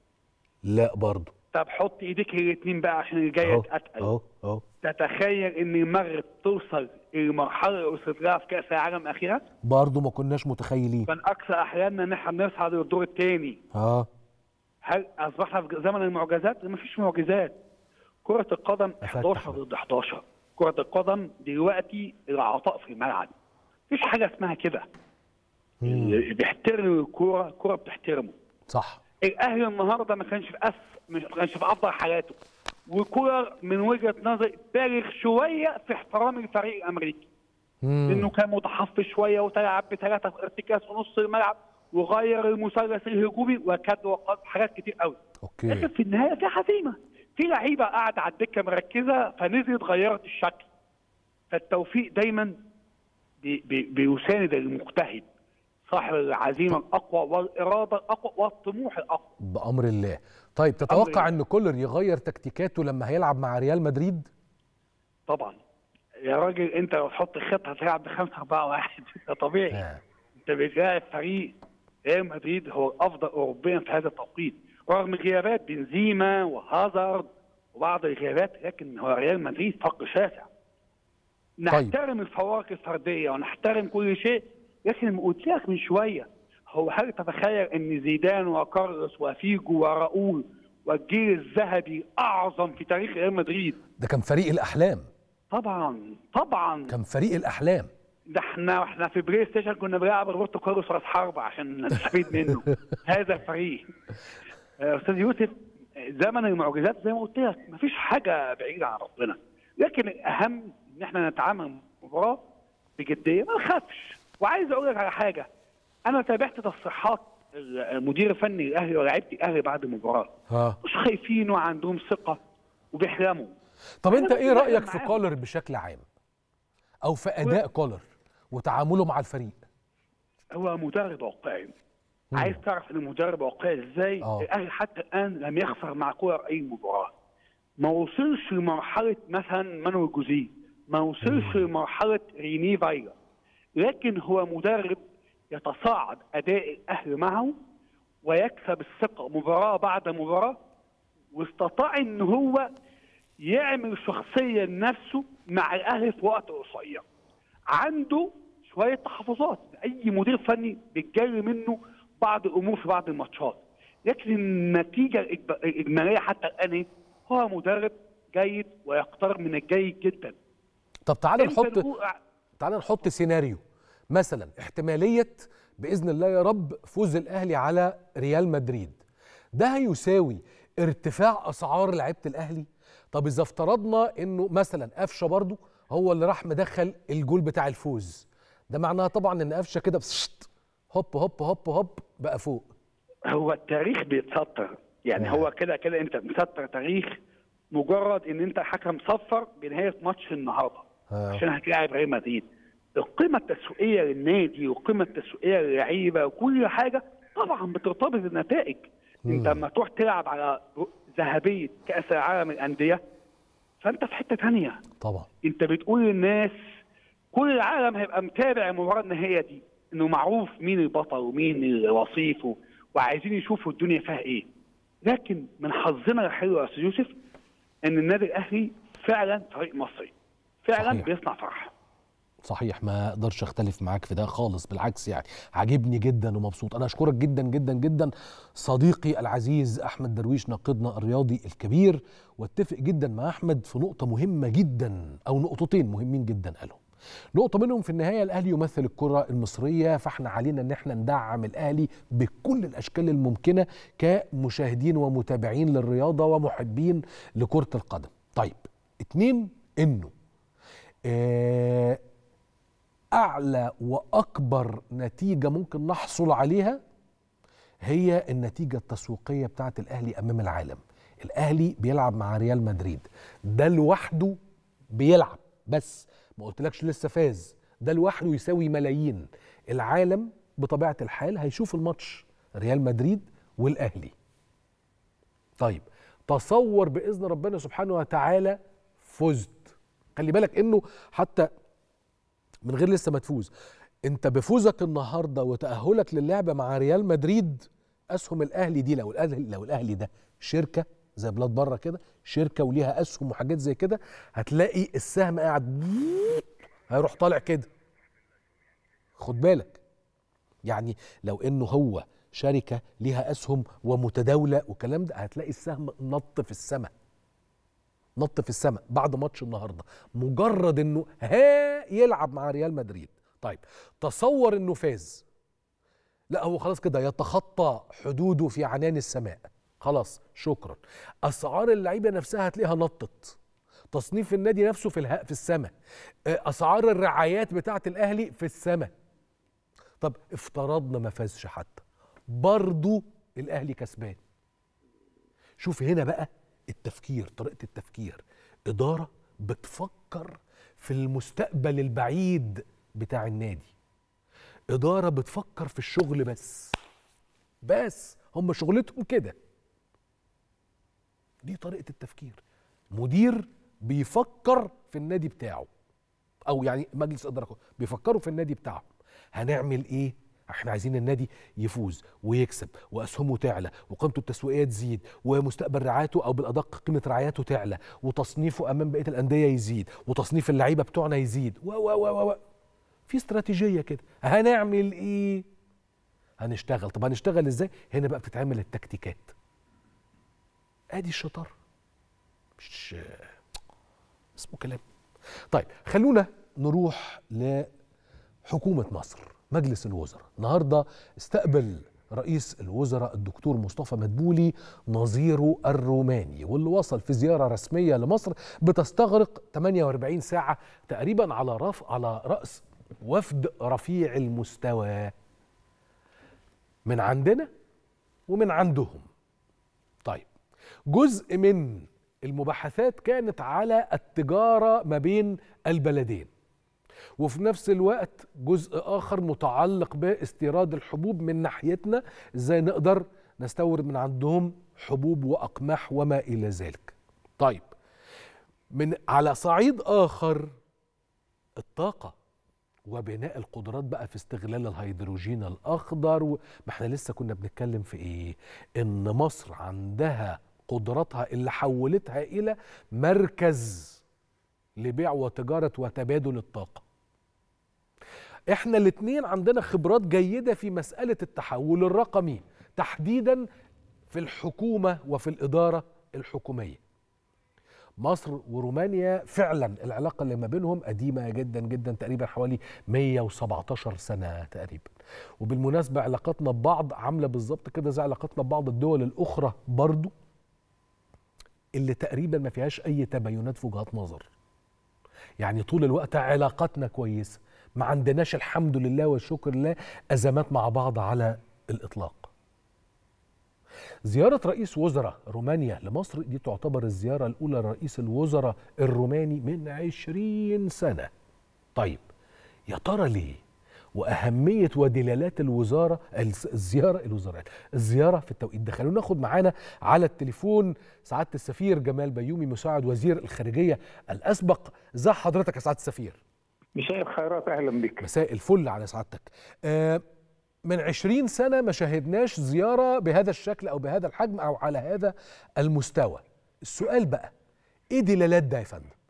لا برضه طب حط إيديك الاثنين بقى عشان الجاية اهو تتقل اهو اهو تتخيل إن المغرب توصل المرحلة اللي وصلت لها في كأس العالم الأخيرة برضه ما كناش متخيلين كان أقصى أحلامنا إن احنا نصعد للدور الثاني اه هل اصبحنا في زمن المعجزات؟ مفيش معجزات. كرة القدم أفتح 11 ضد 11. كرة القدم دلوقتي العطاء في الملعب. مفيش حاجة اسمها كده. اللي بيحترم الكورة، الكورة بتحترمه. صح الأهلي النهارده ما كانش في أس مش ما كانش في أفضل حالاته. وكولر من وجهة نظري بالغ شوية في احترام الفريق الأمريكي. مم. انه كان متحفظ شويه وتلعب بثلاثه في ارتكاز في نص الملعب وغير المثلث الهجومي وكاد وقد حاجات كتير قوي لكن اوكي في النهايه في هزيمه في لعيبه قاعده على الدكه مركزه فنزلت غيرت الشكل فالتوفيق دايما بي بي بيساند المجتهد صاحب العزيمه الاقوى والاراده الاقوى والطموح الاقوى بامر الله طيب تتوقع الله. ان كولر يغير تكتيكاته لما هيلعب مع ريال مدريد طبعا يا راجل انت لو تحط خطه هتلعب بخمسه اربعه واحد ده طبيعي آه. انت بتلاعب فريق ريال مدريد هو الافضل اوروبيا في هذا التوقيت رغم غيابات بنزيما وهازارد وبعض الغيابات لكن هو ريال مدريد فرق شاسع نحترم الفوارق الفرديه ونحترم كل شيء لكن قلت لك من شويه هو هل تتخيل ان زيدان وكارلوس وفيجو وراؤول والجيل الذهبي اعظم في تاريخ ريال مدريد ده كان فريق الاحلام طبعا طبعا كان فريق الاحلام ده احنا واحنا في بلاي ستيشن كنا بنلعب روبرتو كارلوس راس حرب عشان نستفيد منه هذا الفريق آه، استاذ يوسف زمن المعجزات زي ما قلت لك مفيش حاجه بعيده عن ربنا لكن الاهم ان احنا نتعامل مع المباراه بجديه ما نخافش وعايز اقول لك على حاجه انا تابعت تصريحات المدير الفني الاهلي ولاعيبه الاهلي بعد المباراه ها مش خايفين وعندهم ثقه وبيحلموا طب انت أنا ايه بتكلم رايك في معاهم. كولر بشكل عام او في اداء كولر وتعامله مع الفريق هو مدرب واقعي عايز تعرف ان المدرب واقعي ازاي آه. الاهلي حتى الان لم يخسر مع كولر اي مباراه ما وصلش لمرحله مثلا مانويل جوزيه ما وصلش لمرحله ريني فايلر لكن هو مدرب يتصاعد اداء الاهلي معه ويكسب الثقه مباراه بعد مباراه واستطاع ان هو يعمل شخصيه لنفسه مع الاهلي في وقت قصير عنده شويه تحفظات اي مدير فني بيتجري منه بعض الامور في بعض الماتشات لكن النتيجه الإجب- الاجماليه حتى الان إيه؟ هو مدرب جيد ويقترب من الجيد جدا طب تعالى أنت نحط نقول- تعالى نحط سيناريو مثلا احتماليه باذن الله يا رب فوز الاهلي على ريال مدريد ده هيساوي ارتفاع اسعار لعيبه الاهلي طب اذا افترضنا انه مثلا قفشه برضو هو اللي راح مدخل الجول بتاع الفوز ده معناها طبعا ان قفشه كده بسشت هوب هوب هوب هوب بقى فوق هو التاريخ بيتسطر يعني آه. هو كده كده انت مسطر تاريخ مجرد ان انت حكم صفر بنهايه ماتش النهارده آه. عشان هتلاعب ريال مدريد القيمه التسويقيه للنادي والقيمه التسويقيه للعيبه وكل حاجه طبعا بترتبط بالنتائج انت لما تروح تلعب على ذهبيه كاس العالم الانديه فانت في حته ثانيه طبعا انت بتقول للناس كل العالم هيبقى متابع المباراه النهائيه دي انه معروف مين البطل ومين الوصيف و- وعايزين يشوفوا الدنيا فيها ايه لكن من حظنا الحلو يا استاذ يوسف ان النادي الاهلي فعلا فريق مصري فعلا صحيح. بيصنع فرح صحيح ما اقدرش اختلف معاك في ده خالص بالعكس يعني عاجبني جدا ومبسوط انا اشكرك جدا جدا جدا صديقي العزيز احمد درويش ناقدنا الرياضي الكبير واتفق جدا مع احمد في نقطه مهمه جدا او نقطتين مهمين جدا قالهم نقطة منهم في النهاية الأهلي يمثل الكرة المصرية فاحنا علينا إن احنا ندعم الأهلي بكل الأشكال الممكنة كمشاهدين ومتابعين للرياضة ومحبين لكرة القدم. طيب اتنين إنه آه اعلى واكبر نتيجه ممكن نحصل عليها هي النتيجه التسويقيه بتاعه الاهلي امام العالم الاهلي بيلعب مع ريال مدريد ده لوحده بيلعب بس ما قلتلكش لسه فاز ده لوحده يساوي ملايين العالم بطبيعه الحال هيشوف الماتش ريال مدريد والاهلي طيب تصور باذن ربنا سبحانه وتعالى فزت خلي بالك انه حتى من غير لسه ما تفوز انت بفوزك النهارده وتاهلك للعبه مع ريال مدريد اسهم الاهلي دي لو الاهلي لو الاهلي ده شركه زي بلاد بره كده شركه وليها اسهم وحاجات زي كده هتلاقي السهم قاعد هيروح طالع كده خد بالك يعني لو انه هو شركه ليها اسهم ومتداوله والكلام ده هتلاقي السهم نط في السماء نط في السماء بعد ماتش النهارده مجرد انه ها يلعب مع ريال مدريد طيب تصور انه فاز لا هو خلاص كده يتخطى حدوده في عنان السماء خلاص شكرا اسعار اللعيبه نفسها هتلاقيها نطت تصنيف النادي نفسه في الهاء في السماء اسعار الرعايات بتاعه الاهلي في السماء طب افترضنا ما فازش حتى برضو الاهلي كسبان شوف هنا بقى التفكير طريقه التفكير اداره بتفكر في المستقبل البعيد بتاع النادي اداره بتفكر في الشغل بس بس هم شغلتهم كده دي طريقه التفكير مدير بيفكر في النادي بتاعه او يعني مجلس اداره بيفكروا في النادي بتاعهم هنعمل ايه احنا عايزين النادي يفوز ويكسب واسهمه تعلى وقيمته التسويقيه تزيد ومستقبل رعايته او بالادق قيمه رعايته تعلى وتصنيفه امام بقيه الانديه يزيد وتصنيف اللعيبه بتوعنا يزيد و و و و في استراتيجيه كده هنعمل ايه هنشتغل طب هنشتغل ازاي هنا بقى بتتعمل التكتيكات ادي الشطاره مش اسمه كلام طيب خلونا نروح لحكومه مصر مجلس الوزراء النهارده استقبل رئيس الوزراء الدكتور مصطفى مدبولي نظيره الروماني واللي وصل في زياره رسميه لمصر بتستغرق 48 ساعه تقريبا على رف على راس وفد رفيع المستوى من عندنا ومن عندهم طيب جزء من المباحثات كانت على التجاره ما بين البلدين وفي نفس الوقت جزء اخر متعلق باستيراد الحبوب من ناحيتنا ازاي نقدر نستورد من عندهم حبوب واقماح وما الى ذلك طيب من على صعيد اخر الطاقه وبناء القدرات بقى في استغلال الهيدروجين الاخضر و... ما احنا لسه كنا بنتكلم في ايه ان مصر عندها قدراتها اللي حولتها الى مركز لبيع وتجاره وتبادل الطاقه احنا الاثنين عندنا خبرات جيده في مساله التحول الرقمي تحديدا في الحكومه وفي الاداره الحكوميه مصر ورومانيا فعلا العلاقه اللي ما بينهم قديمه جدا جدا تقريبا حوالي 117 سنه تقريبا وبالمناسبه علاقاتنا ببعض عامله بالظبط كده زي علاقاتنا ببعض الدول الاخرى برضو اللي تقريبا ما فيهاش اي تباينات في وجهات نظر يعني طول الوقت علاقاتنا كويسه ما عندناش الحمد لله والشكر لله ازمات مع بعض على الاطلاق زيارة رئيس وزراء رومانيا لمصر دي تعتبر الزيارة الأولى لرئيس الوزراء الروماني من عشرين سنة طيب يا ترى ليه وأهمية ودلالات الوزارة الزيارة الوزراء الزيارة في التوقيت ده خلونا ناخد معانا على التليفون سعادة السفير جمال بيومي مساعد وزير الخارجية الأسبق ازي حضرتك يا سعادة السفير مساء الخيرات اهلا بك مساء الفل على سعادتك آه من عشرين سنة ما شاهدناش زيارة بهذا الشكل أو بهذا الحجم أو على هذا المستوى السؤال بقى إيه دلالات ده يا فندم؟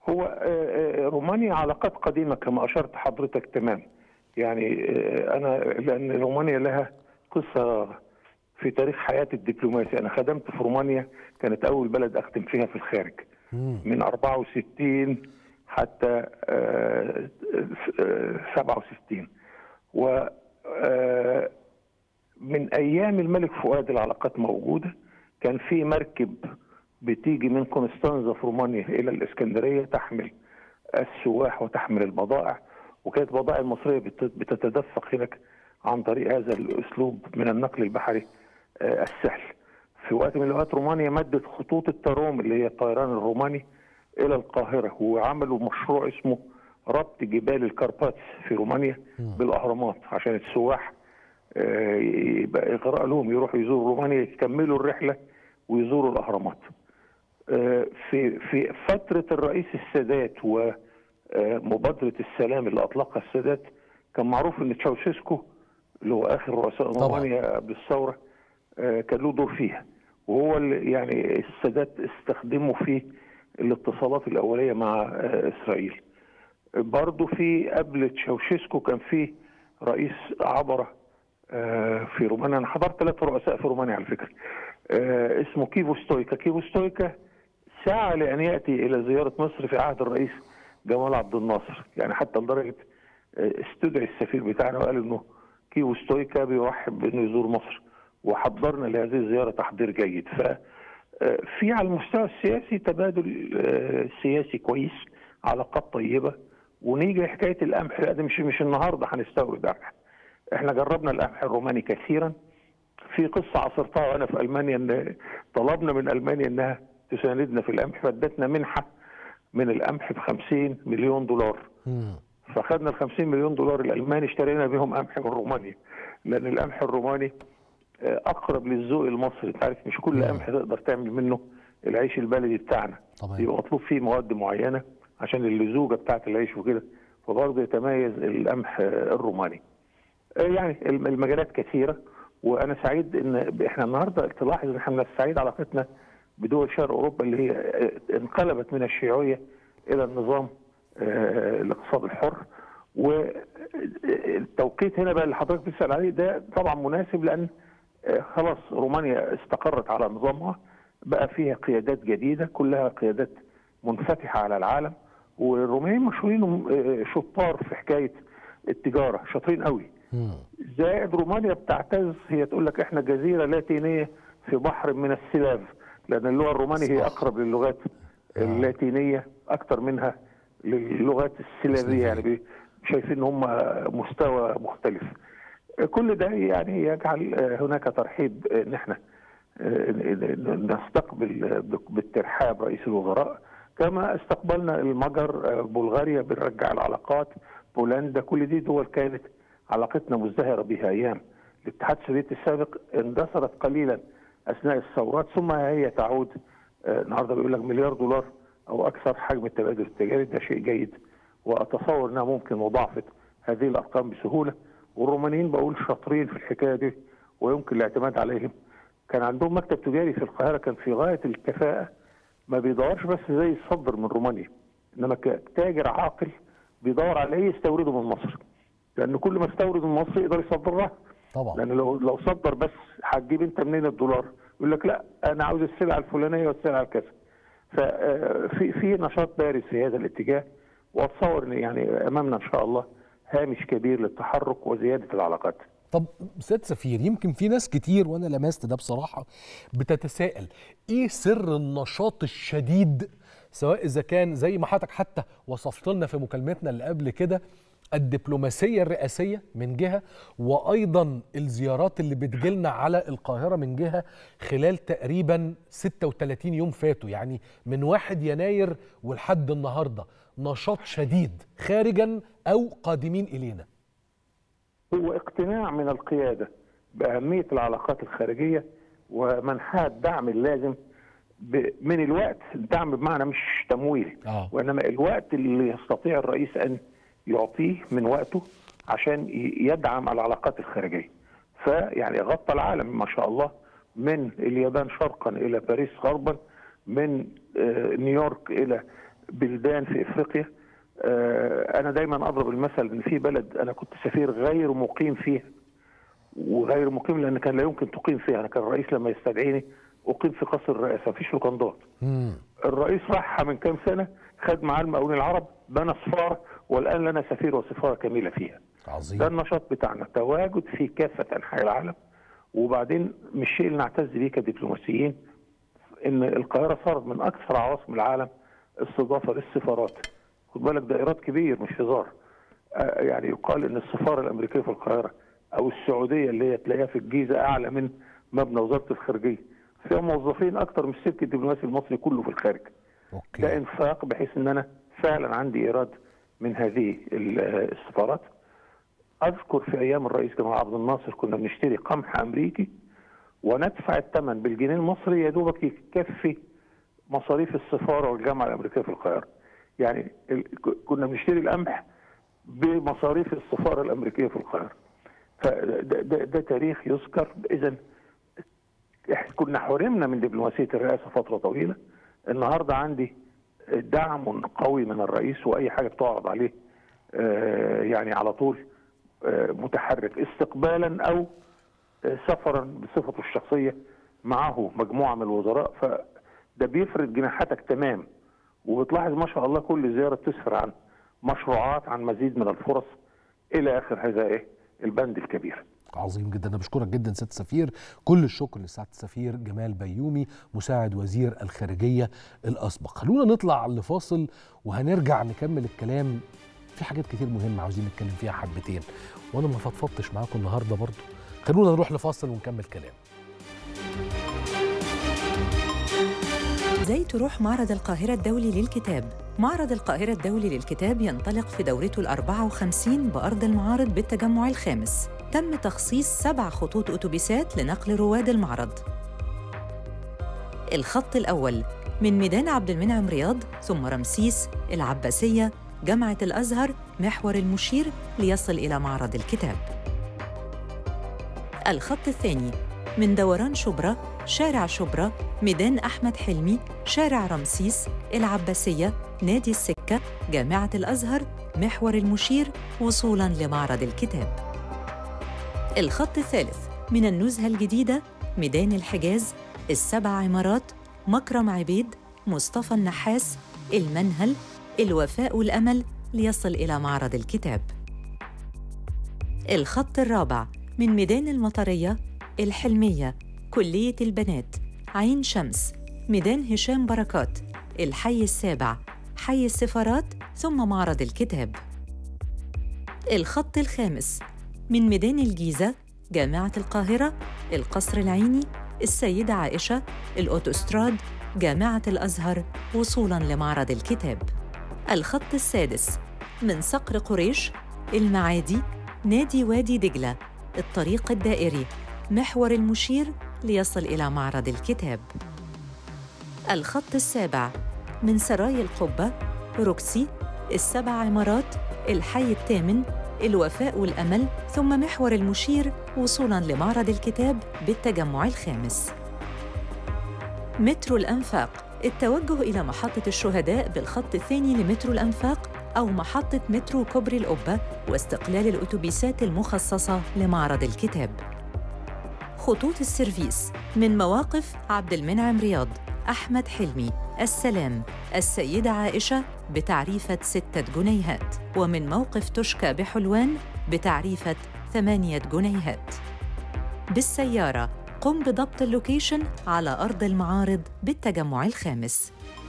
هو آه، آه، رومانيا علاقات قديمة كما أشرت حضرتك تمام يعني آه، أنا لأن رومانيا لها قصة في تاريخ حياتي الدبلوماسي أنا خدمت في رومانيا كانت أول بلد أخدم فيها في الخارج من 64 حتى آه، آه، 67 و آه، من ايام الملك فؤاد العلاقات موجوده كان في مركب بتيجي من كونستانزا في رومانيا الى الاسكندريه تحمل السواح وتحمل البضائع وكانت البضائع المصريه بت- بتتدفق هناك عن طريق هذا الاسلوب من النقل البحري آه، السهل. في وقت من الاوقات رومانيا مدت خطوط التروم اللي هي الطيران الروماني الى القاهره وعملوا مشروع اسمه ربط جبال الكارباتس في رومانيا بالاهرامات عشان السواح آه، يبقى اغراء لهم يروحوا يزوروا رومانيا يكملوا الرحله ويزوروا الاهرامات. آه، في في فتره الرئيس السادات ومبادره السلام اللي اطلقها السادات كان معروف ان تشاوشيسكو اللي هو اخر رؤساء طبعاً. رومانيا قبل الثوره آه، كان له دور فيها وهو اللي يعني السادات استخدمه في الاتصالات الاوليه مع آه، اسرائيل. برضه في قبل تشاوشيسكو كان في رئيس عبره آه، في رومانيا انا حضرت ثلاث رؤساء في رومانيا على فكره آه، اسمه كيفو ستويكا كيفو ستويكا سعى لان ياتي الى زياره مصر في عهد الرئيس جمال عبد الناصر يعني حتى لدرجه آه، استدعي السفير بتاعنا وقال انه كيفو ستويكا بيرحب بانه يزور مصر وحضرنا لهذه الزياره تحضير جيد ف آه، في على المستوى السياسي تبادل آه، سياسي كويس علاقات طيبه ونيجي لحكايه القمح لا ده مش مش النهارده هنستورد قمح احنا جربنا القمح الروماني كثيرا في قصه عاصرتها وانا في المانيا ان طلبنا من المانيا انها تساندنا في القمح فادتنا منحه من القمح ب 50 مليون دولار مم. فخدنا ال 50 مليون دولار الالماني اشترينا بيهم قمح من رومانيا لان القمح الروماني آه، اقرب للذوق المصري انت عارف مش كل قمح تقدر تعمل منه العيش البلدي بتاعنا طبعا. يبقى مطلوب فيه مواد معينه عشان اللزوجه بتاعت العيش وكده فبرضه يتميز القمح آه، الروماني آه، يعني الم- المجالات كثيره وانا سعيد ان احنا النهارده تلاحظ ان احنا سعيد علاقتنا بدول شرق اوروبا اللي هي آه، انقلبت من الشيوعيه الى النظام آه، الاقتصاد الحر والتوقيت هنا بقى اللي حضرتك بتسال عليه ده طبعا مناسب لان آه، خلاص رومانيا استقرت على نظامها بقى فيها قيادات جديده كلها قيادات منفتحه على العالم والرومانيين مشهورين آه، شطار في حكايه التجاره شاطرين قوي مم. زائد رومانيا بتعتز هي تقول لك احنا جزيره لاتينيه في بحر من السلاف لان اللغه الرومانيه هي صح. اقرب للغات اللاتينيه اكتر منها للغات السلافيه يعني بي- شايفين ان هم مستوى مختلف كل ده يعني يجعل هناك ترحيب ان احنا نستقبل بالترحاب رئيس الوزراء كما استقبلنا المجر بلغاريا بنرجع العلاقات بولندا كل دي دول كانت علاقتنا مزدهره بها ايام الاتحاد السوفيتي السابق اندثرت قليلا اثناء الثورات ثم هي تعود آه، النهارده بيقول لك مليار دولار او اكثر حجم التبادل التجاري ده شيء جيد واتصور انها ممكن مضاعفه هذه الارقام بسهوله والرومانيين بقول شاطرين في الحكايه دي ويمكن الاعتماد عليهم كان عندهم مكتب تجاري في القاهره كان في غايه الكفاءه ما بيدورش بس زي الصدر من رومانيا انما كتاجر عاقل بيدور على ايه يستورده من مصر لان كل ما استورد من مصر يقدر يصدر لها طبعا لان لو لو صدر بس هتجيب انت منين الدولار؟ يقول لك لا انا عاوز السلعه الفلانيه والسلعه الكذا. ففي في نشاط بارز في هذا الاتجاه واتصور ان يعني امامنا ان شاء الله هامش كبير للتحرك وزياده العلاقات. طب سيد سفير يمكن في ناس كتير وانا لمست ده بصراحه بتتساءل ايه سر النشاط الشديد سواء اذا كان زي ما حضرتك حتى وصفت لنا في مكالمتنا اللي قبل كده الدبلوماسيه الرئاسيه من جهه وايضا الزيارات اللي بتجيلنا على القاهره من جهه خلال تقريبا 36 يوم فاتوا يعني من 1 يناير ولحد النهارده نشاط شديد خارجا او قادمين الينا هو اقتناع من القياده باهميه العلاقات الخارجيه ومنحها الدعم اللازم ب- من الوقت الدعم بمعنى مش تمويل آه. وانما الوقت اللي يستطيع الرئيس ان يعطيه من وقته عشان ي- يدعم العلاقات الخارجيه فيعني غطى العالم ما شاء الله من اليابان شرقا الى باريس غربا من آه، نيويورك الى بلدان في افريقيا آه، انا دايما اضرب المثل ان في بلد انا كنت سفير غير مقيم فيها وغير مقيم لان كان لا يمكن تقيم فيها انا كان الرئيس لما يستدعيني اقيم في قصر الرئاسه مفيش لوكندات مم. الرئيس راحها من كام سنه خد معاه المقاولين العرب بنى سفاره والان لنا سفير وسفاره كامله فيها ده عظيم النشاط بتاعنا تواجد في كافه انحاء العالم وبعدين مش شيء اللي نعتز بيه كدبلوماسيين ان القاهره صارت من اكثر عواصم العالم استضافه للسفارات خد بالك ده ايراد كبير مش هزار آه، يعني يقال ان السفاره الامريكيه في القاهره او السعوديه اللي هي تلاقيها في الجيزه اعلى من مبنى وزاره الخارجيه فيها موظفين اكتر من السلك الدبلوماسي المصري كله في الخارج ده اوكي انفاق بحيث ان انا فعلا عندي ايراد من هذه ال- السفارات اذكر في ايام الرئيس جمال عبد الناصر كنا بنشتري قمح امريكي وندفع الثمن بالجنيه المصري يا دوبك يكفي مصاريف السفاره والجامعه الامريكيه في القاهره. يعني ال- ك- كنا بنشتري القمح بمصاريف السفاره الامريكيه في القاهره. فده ده, ده تاريخ يذكر اذا إحنا كنا حرمنا من دبلوماسيه الرئاسه فتره طويله النهارده عندي دعم قوي من الرئيس واي حاجه بتعرض عليه آه، يعني على طول آه، متحرك استقبالا او آه، سفرا بصفته الشخصيه معه مجموعه من الوزراء فده بيفرد جناحاتك تمام وبتلاحظ ما شاء الله كل زياره تسفر عن مشروعات عن مزيد من الفرص الى اخر هذا ايه البند الكبير عظيم جدا انا بشكرك جدا سياده السفير كل الشكر لسعاده السفير جمال بيومي مساعد وزير الخارجيه الاسبق خلونا نطلع لفاصل وهنرجع نكمل الكلام في حاجات كتير مهمه عاوزين نتكلم فيها حبتين وانا ما فضفضتش معاكم النهارده برضو خلونا نروح لفاصل ونكمل كلام ازاي تروح معرض القاهرة الدولي للكتاب؟ معرض القاهرة الدولي للكتاب ينطلق في دورته ال 54 بأرض المعارض بالتجمع الخامس. تم تخصيص سبع خطوط أتوبيسات لنقل رواد المعرض. الخط الأول من ميدان عبد المنعم رياض ثم رمسيس، العباسية، جامعة الأزهر، محور المشير ليصل إلى معرض الكتاب. الخط الثاني من دوران شبرا شارع شبرا ميدان أحمد حلمي شارع رمسيس العباسية نادي السكة جامعة الأزهر محور المشير وصولاً لمعرض الكتاب الخط الثالث من النزهة الجديدة ميدان الحجاز السبع عمارات مكرم عبيد مصطفى النحاس المنهل الوفاء والأمل ليصل إلى معرض الكتاب الخط الرابع من ميدان المطرية الحلمية كلية البنات عين شمس ميدان هشام بركات الحي السابع حي السفارات ثم معرض الكتاب الخط الخامس من ميدان الجيزة جامعة القاهرة القصر العيني السيدة عائشة الأوتوستراد جامعة الأزهر وصولاً لمعرض الكتاب الخط السادس من صقر قريش المعادي نادي وادي دجلة الطريق الدائري محور المشير ليصل إلى معرض الكتاب الخط السابع من سراي القبة روكسي السبع عمارات الحي الثامن الوفاء والأمل ثم محور المشير وصولاً لمعرض الكتاب بالتجمع الخامس مترو الأنفاق التوجه إلى محطة الشهداء بالخط الثاني لمترو الأنفاق أو محطة مترو كوبري القبة واستقلال الأتوبيسات المخصصة لمعرض الكتاب خطوط السيرفيس من مواقف عبد المنعم رياض أحمد حلمي السلام السيدة عائشة بتعريفة ستة جنيهات ومن موقف تشكى بحلوان بتعريفة ثمانية جنيهات بالسيارة قم بضبط اللوكيشن على أرض المعارض بالتجمع الخامس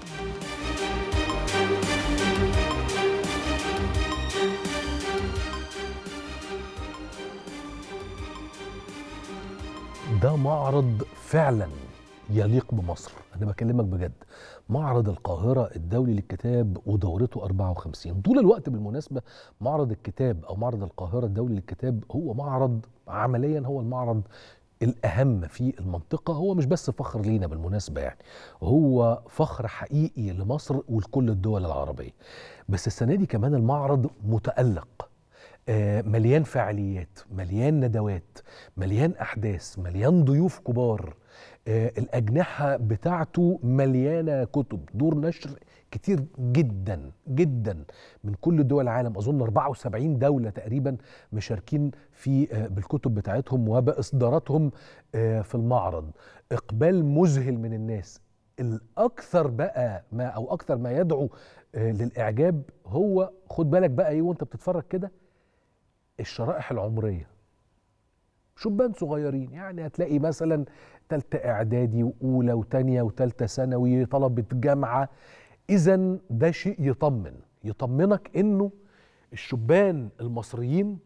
ده معرض فعلا يليق بمصر انا بكلمك بجد معرض القاهرة الدولي للكتاب ودورته 54 طول الوقت بالمناسبة معرض الكتاب أو معرض القاهرة الدولي للكتاب هو معرض عمليا هو المعرض الأهم في المنطقة هو مش بس فخر لينا بالمناسبة يعني هو فخر حقيقي لمصر ولكل الدول العربية بس السنة دي كمان المعرض متألق آه، مليان فعاليات مليان ندوات مليان أحداث مليان ضيوف كبار آه، الأجنحة بتاعته مليانة كتب دور نشر كتير جدا جدا من كل دول العالم اظن 74 دوله تقريبا مشاركين في آه، بالكتب بتاعتهم وباصداراتهم آه، في المعرض اقبال مذهل من الناس الاكثر بقى ما او اكثر ما يدعو آه، للاعجاب هو خد بالك بقى ايه وانت بتتفرج كده الشرائح العمريه شبان صغيرين يعني هتلاقي مثلا تالتة اعدادي واولى وتانية وتالتة ثانوي طلبة جامعة اذا ده شيء يطمن يطمنك انه الشبان المصريين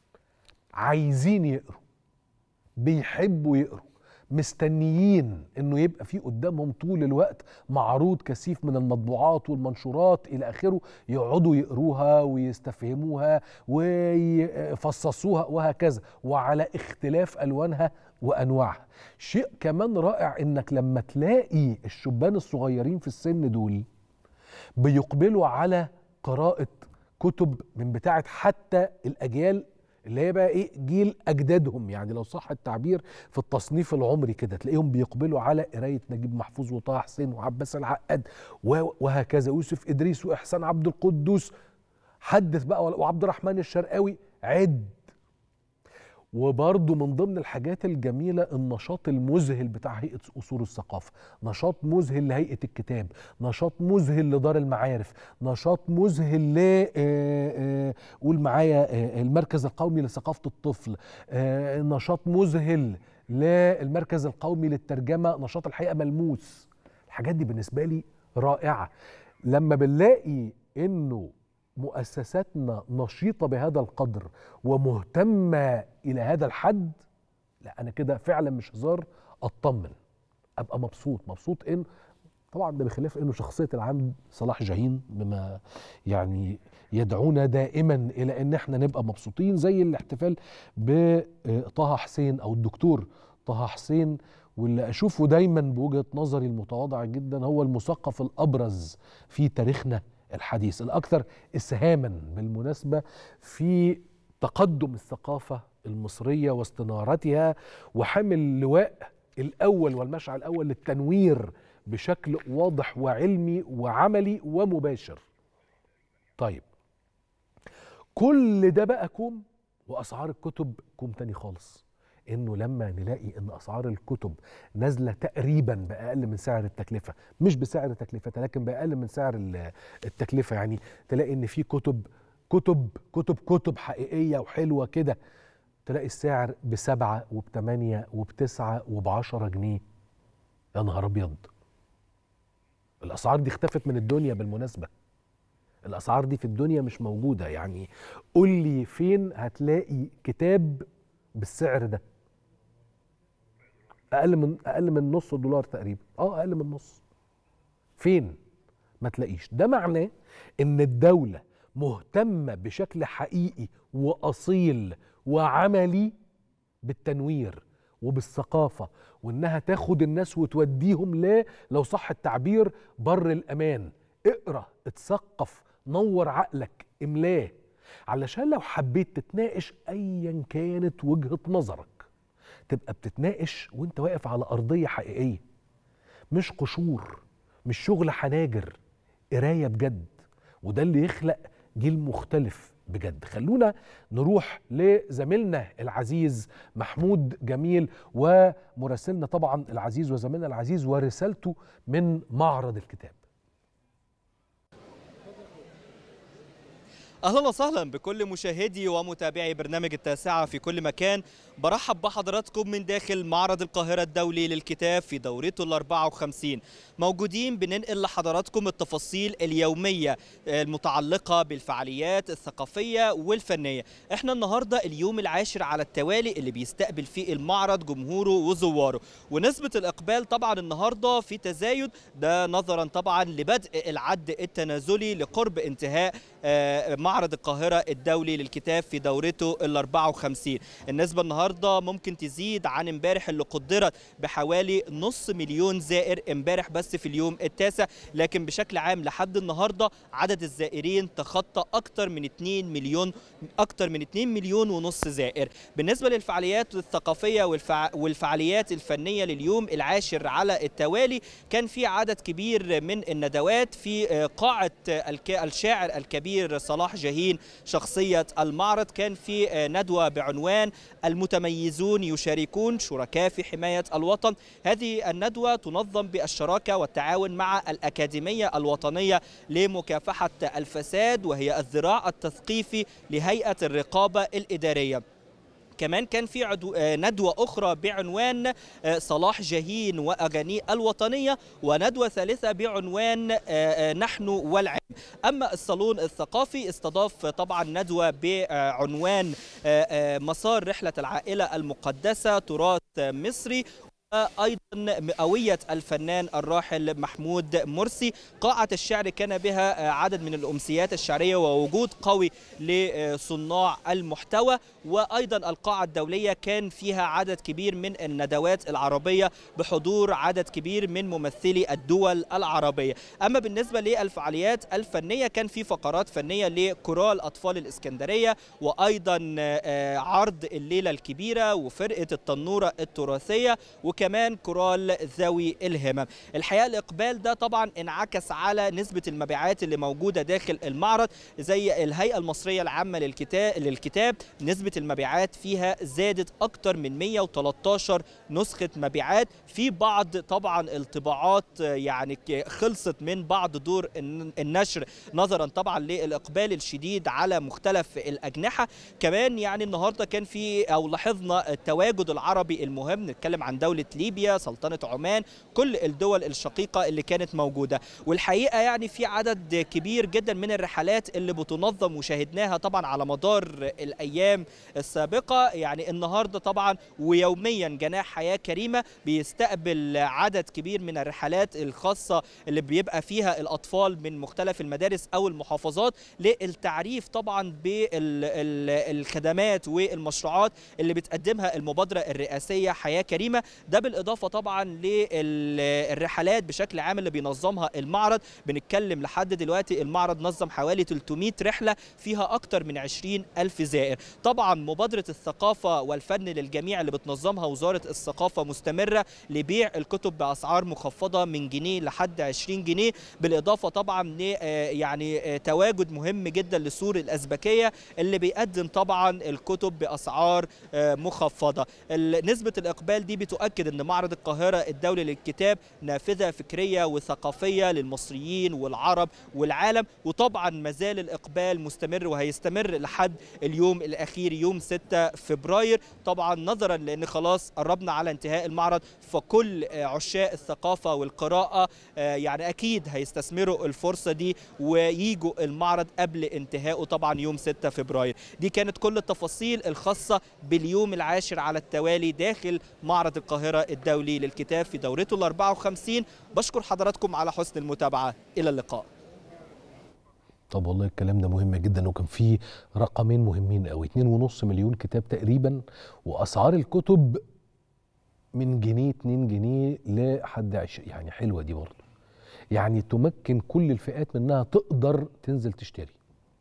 عايزين يقروا بيحبوا يقروا مستنيين انه يبقى في قدامهم طول الوقت معروض كثيف من المطبوعات والمنشورات الى اخره يقعدوا يقروها ويستفهموها ويفصصوها وهكذا وعلى اختلاف الوانها وانواعها شيء كمان رائع انك لما تلاقي الشبان الصغيرين في السن دول بيقبلوا على قراءة كتب من بتاعة حتى الأجيال اللي هي بقى ايه جيل اجدادهم يعني لو صح التعبير في التصنيف العمري كده تلاقيهم بيقبلوا على قرايه نجيب محفوظ وطه حسين وعباس العقاد و- وهكذا يوسف ادريس واحسان عبد القدوس حدث بقى وعبد الرحمن الشرقاوي عد وبرضه من ضمن الحاجات الجميلة النشاط المذهل بتاع هيئة أصول الثقافة نشاط مذهل لهيئة الكتاب نشاط مذهل لدار المعارف نشاط مذهل ل آه، آه، قول معايا آه، المركز القومي لثقافة الطفل آه، نشاط مذهل للمركز القومي للترجمة نشاط الحقيقة ملموس الحاجات دي بالنسبة لي رائعة لما بنلاقي انه مؤسساتنا نشيطة بهذا القدر ومهتمة إلى هذا الحد لا أنا كده فعلا مش هزار أطمن أبقى مبسوط مبسوط إن طبعا ده بخلاف إنه شخصية العام صلاح جاهين بما يعني يدعونا دائما إلى إن إحنا نبقى مبسوطين زي الاحتفال بطه حسين أو الدكتور طه حسين واللي أشوفه دايما بوجهة نظري المتواضعة جدا هو المثقف الأبرز في تاريخنا الحديث الأكثر إسهاما بالمناسبة في تقدم الثقافة المصرية واستنارتها وحامل اللواء الأول والمشعل الأول للتنوير بشكل واضح وعلمي وعملي ومباشر طيب كل ده بقى كوم وأسعار الكتب كوم تاني خالص انه لما نلاقي ان اسعار الكتب نازله تقريبا باقل من سعر التكلفه مش بسعر تكلفتها لكن باقل من سعر ال- التكلفه يعني تلاقي ان في كتب كتب كتب كتب حقيقيه وحلوه كده تلاقي السعر بسبعه وبثمانيه وبتسعه وبعشره جنيه يا نهار ابيض الاسعار دي اختفت من الدنيا بالمناسبه الاسعار دي في الدنيا مش موجوده يعني قول لي فين هتلاقي كتاب بالسعر ده اقل من اقل من نص دولار تقريبا اه اقل من نص فين ما تلاقيش ده معناه ان الدوله مهتمه بشكل حقيقي واصيل وعملي بالتنوير وبالثقافه وانها تاخد الناس وتوديهم ل لو صح التعبير بر الامان اقرا اتثقف نور عقلك املاه علشان لو حبيت تتناقش ايا كانت وجهه نظرك تبقى بتتناقش وانت واقف على ارضيه حقيقيه مش قشور مش شغل حناجر قرايه بجد وده اللي يخلق جيل مختلف بجد خلونا نروح لزميلنا العزيز محمود جميل ومراسلنا طبعا العزيز وزميلنا العزيز ورسالته من معرض الكتاب اهلا وسهلا بكل مشاهدي ومتابعي برنامج التاسعه في كل مكان برحب بحضراتكم من داخل معرض القاهره الدولي للكتاب في دورته ال 54 موجودين بننقل لحضراتكم التفاصيل اليوميه المتعلقه بالفعاليات الثقافيه والفنيه احنا النهارده اليوم العاشر على التوالي اللي بيستقبل فيه المعرض جمهوره وزواره ونسبه الاقبال طبعا النهارده في تزايد ده نظرا طبعا لبدء العد التنازلي لقرب انتهاء آه، معرض معرض القاهرة الدولي للكتاب في دورته ال 54 النسبة النهاردة ممكن تزيد عن امبارح اللي قدرت بحوالي نص مليون زائر امبارح بس في اليوم التاسع لكن بشكل عام لحد النهاردة عدد الزائرين تخطى أكثر من 2 مليون أكثر من 2 مليون ونص زائر بالنسبة للفعاليات الثقافية والفع... والفعاليات الفنية لليوم العاشر على التوالي كان في عدد كبير من الندوات في قاعة الك... الشاعر الكبير صلاح جاهين شخصية المعرض كان في ندوة بعنوان المتميزون يشاركون شركاء في حماية الوطن هذه الندوة تنظم بالشراكة والتعاون مع الأكاديمية الوطنية لمكافحة الفساد وهي الذراع التثقيفي لهيئة الرقابة الإدارية كمان كان في عدو... ندوة أخرى بعنوان صلاح جاهين وأغانيه الوطنية وندوة ثالثة بعنوان نحن والعلم أما الصالون الثقافي استضاف طبعا ندوة بعنوان مسار رحلة العائلة المقدسة تراث مصري ايضا مئويه الفنان الراحل محمود مرسي قاعه الشعر كان بها عدد من الامسيات الشعريه ووجود قوي لصناع المحتوى وايضا القاعه الدوليه كان فيها عدد كبير من الندوات العربيه بحضور عدد كبير من ممثلي الدول العربيه اما بالنسبه للفعاليات الفنيه كان في فقرات فنيه لكورال اطفال الاسكندريه وايضا عرض الليله الكبيره وفرقه التنوره التراثيه وكان كمان كورال ذوي الهمم الحقيقه الاقبال ده طبعا انعكس على نسبه المبيعات اللي موجوده داخل المعرض زي الهيئه المصريه العامه للكتاب للكتاب نسبه المبيعات فيها زادت اكتر من 113 نسخه مبيعات في بعض طبعا الطباعات يعني خلصت من بعض دور النشر نظرا طبعا للاقبال الشديد على مختلف الاجنحه كمان يعني النهارده كان في او لاحظنا التواجد العربي المهم نتكلم عن دوله ليبيا سلطنة عمان كل الدول الشقيقة اللي كانت موجودة والحقيقة يعني في عدد كبير جدا من الرحلات اللي بتنظم وشاهدناها طبعا على مدار الأيام السابقة يعني النهاردة طبعا ويوميا جناح حياة كريمة بيستقبل عدد كبير من الرحلات الخاصة اللي بيبقى فيها الأطفال من مختلف المدارس أو المحافظات للتعريف طبعا بالخدمات والمشروعات اللي بتقدمها المبادرة الرئاسية حياة كريمة ده بالاضافه طبعا للرحلات بشكل عام اللي بينظمها المعرض بنتكلم لحد دلوقتي المعرض نظم حوالي 300 رحله فيها اكتر من 20 الف زائر طبعا مبادره الثقافه والفن للجميع اللي بتنظمها وزاره الثقافه مستمره لبيع الكتب باسعار مخفضه من جنيه لحد 20 جنيه بالاضافه طبعا ل يعني تواجد مهم جدا لسور الازبكيه اللي بيقدم طبعا الكتب باسعار مخفضه نسبه الاقبال دي بتؤكد أكد أن معرض القاهرة الدولي للكتاب نافذة فكرية وثقافية للمصريين والعرب والعالم وطبعا مازال الإقبال مستمر وهيستمر لحد اليوم الأخير يوم 6 فبراير طبعا نظرا لأن خلاص قربنا على انتهاء المعرض فكل عشاق الثقافة والقراءة يعني أكيد هيستثمروا الفرصة دي وييجوا المعرض قبل انتهائه طبعا يوم 6 فبراير دي كانت كل التفاصيل الخاصة باليوم العاشر على التوالي داخل معرض القاهرة الدولي للكتاب في دورته ال 54 بشكر حضراتكم على حسن المتابعة إلى اللقاء طب والله الكلام ده مهم جدا وكان في رقمين مهمين قوي 2.5 مليون كتاب تقريبا واسعار الكتب من جنيه 2 جنيه لحد 20 يعني حلوه دي برضه يعني تمكن كل الفئات منها تقدر تنزل تشتري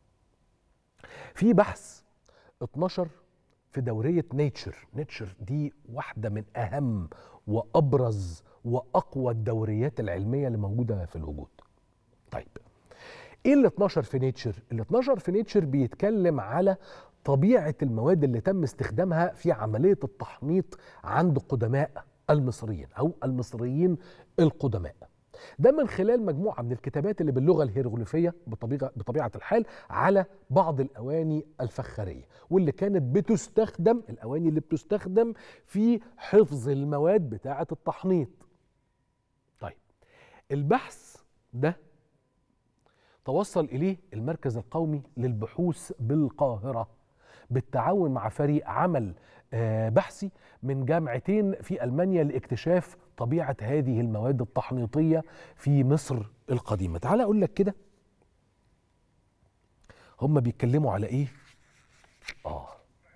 في بحث 12 في دورية نيتشر نيتشر دي واحدة من أهم وأبرز وأقوى الدوريات العلمية اللي موجودة في الوجود طيب ايه ال 12 في نيتشر ال 12 في نيتشر بيتكلم على طبيعة المواد اللي تم استخدامها في عملية التحنيط عند قدماء المصريين أو المصريين القدماء ده من خلال مجموعة من الكتابات اللي باللغة الهيروغليفية بطبيعة, بطبيعة الحال على بعض الأواني الفخارية واللي كانت بتستخدم الأواني اللي بتستخدم في حفظ المواد بتاعة التحنيط طيب البحث ده توصل إليه المركز القومي للبحوث بالقاهرة بالتعاون مع فريق عمل بحثي من جامعتين في ألمانيا لاكتشاف طبيعة هذه المواد التحنيطية في مصر القديمة تعال أقول لك كده هم بيتكلموا على ايه اه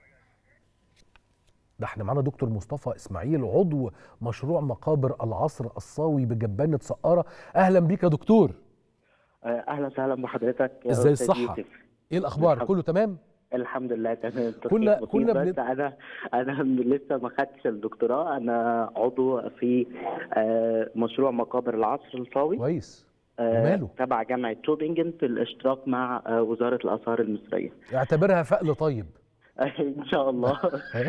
ده احنا معانا دكتور مصطفى اسماعيل عضو مشروع مقابر العصر الصاوي بجبانة سقارة اهلا بيك يا دكتور اهلا وسهلا بحضرتك يا ازاي أستاذ الصحة يوسف. ايه الاخبار الحمد- كله تمام الحمد لله تمام كنا- تصحيح كنا بسيط، بن- بس انا انا لسه ما خدتش الدكتوراه انا عضو في آه، مشروع مقابر العصر الصاوي كويس آه، وماله؟ تبع جامعه توبنجن في الاشتراك مع آه، وزاره الاثار المصريه اعتبرها فقل طيب ان شاء الله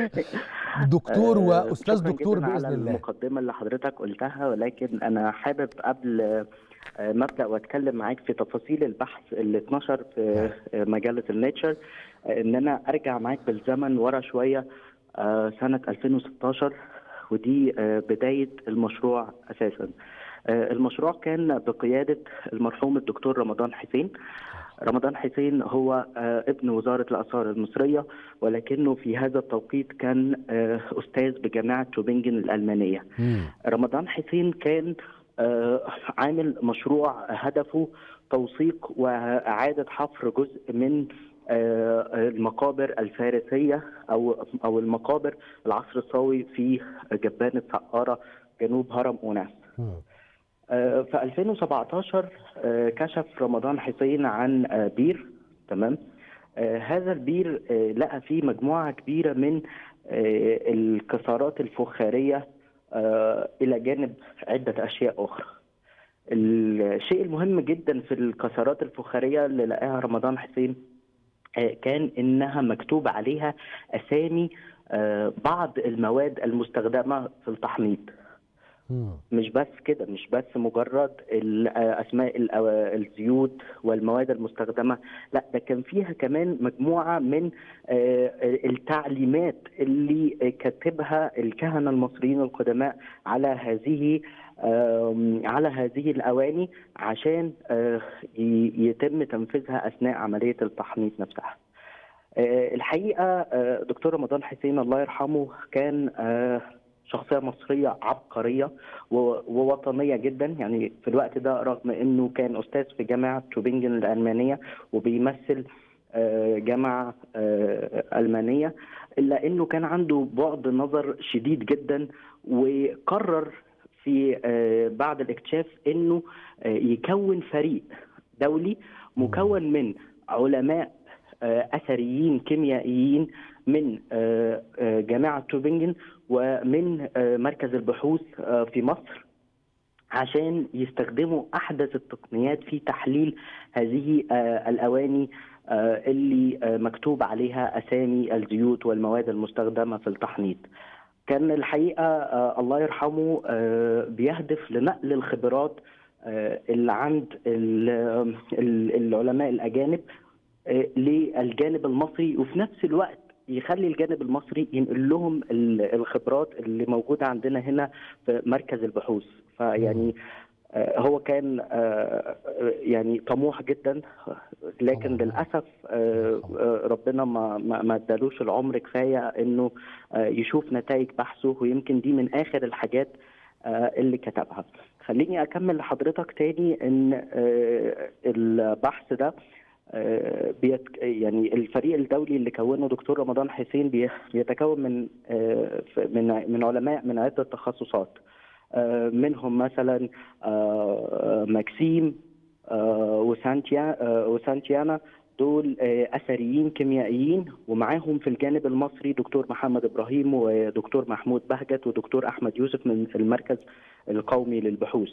دكتور آه، واستاذ شكراً دكتور جداً باذن على الله المقدمه اللي حضرتك قلتها ولكن انا حابب قبل آه، ما ابدا واتكلم معاك في تفاصيل البحث اللي اتنشر في آه، مجله النيتشر آه، ان انا ارجع معاك بالزمن ورا شويه آه، سنه 2016 ودي آه، بدايه المشروع اساسا آه، المشروع كان بقياده المرحوم الدكتور رمضان حسين رمضان حسين هو آه، ابن وزارة الآثار المصرية ولكنه في هذا التوقيت كان آه، أستاذ بجامعة توبنجن الألمانية مم. رمضان حسين كان آه، عامل مشروع هدفه توثيق وإعادة حفر جزء من آه، المقابر الفارسية أو أو المقابر العصر الصاوي في جبانة سقارة جنوب هرم أوناس مم. آه، في 2017 آه، كشف رمضان حسين عن آه، بير تمام آه، هذا البير آه، لقى فيه مجموعة كبيرة من آه، الكسارات الفخارية آه، إلى جانب عدة أشياء أخرى الشيء المهم جدا في الكسارات الفخارية اللي لقاها رمضان حسين آه، كان إنها مكتوب عليها أسامي آه، بعض المواد المستخدمة في التحنيط مم. مش بس كده مش بس مجرد ال- آه، اسماء ال- آه، الزيوت والمواد المستخدمه لا ده كان فيها كمان مجموعه من آه، التعليمات اللي كاتبها الكهنه المصريين القدماء على هذه آم، على هذه الاواني عشان آه، ي- يتم تنفيذها اثناء عمليه التحنيط نفسها. آه، الحقيقه آه، دكتور رمضان حسين الله يرحمه كان آه، شخصيه مصريه عبقريه و- ووطنيه جدا يعني في الوقت ده رغم انه كان استاذ في جامعه توبنجن الالمانيه وبيمثل آه، جامعه آه، المانيه الا انه كان عنده بعد نظر شديد جدا وقرر في آه، بعد الاكتشاف انه آه، يكون فريق دولي مكون من علماء آه، اثريين كيميائيين من آه، آه، جامعه توبنجن ومن آه، مركز البحوث آه، في مصر عشان يستخدموا احدث التقنيات في تحليل هذه آه، الاواني آه، اللي آه، مكتوب عليها اسامي الزيوت والمواد المستخدمه في التحنيط. كان الحقيقه آه، الله يرحمه آه، بيهدف لنقل الخبرات آه، اللي عند ال- ال- العلماء الاجانب آه، للجانب المصري وفي نفس الوقت يخلي الجانب المصري ينقل لهم ال- الخبرات اللي موجوده عندنا هنا في مركز البحوث فيعني آه، هو كان آه، يعني طموح جدا لكن طبعاً. للاسف آه، آه، ربنا ما ما ما ادالوش العمر كفايه انه آه، يشوف نتائج بحثه ويمكن دي من اخر الحاجات آه، اللي كتبها خليني اكمل لحضرتك تاني ان آه، البحث ده آه، بيت يعني الفريق الدولي اللي كونه دكتور رمضان حسين بي- بيتكون من آه، ف- من من علماء من عده تخصصات آه، منهم مثلا آه، ماكسيم آه، وسانتيا آه، وسانتيانا دول آه، اثريين كيميائيين ومعاهم في الجانب المصري دكتور محمد ابراهيم ودكتور محمود بهجت ودكتور احمد يوسف من المركز القومي للبحوث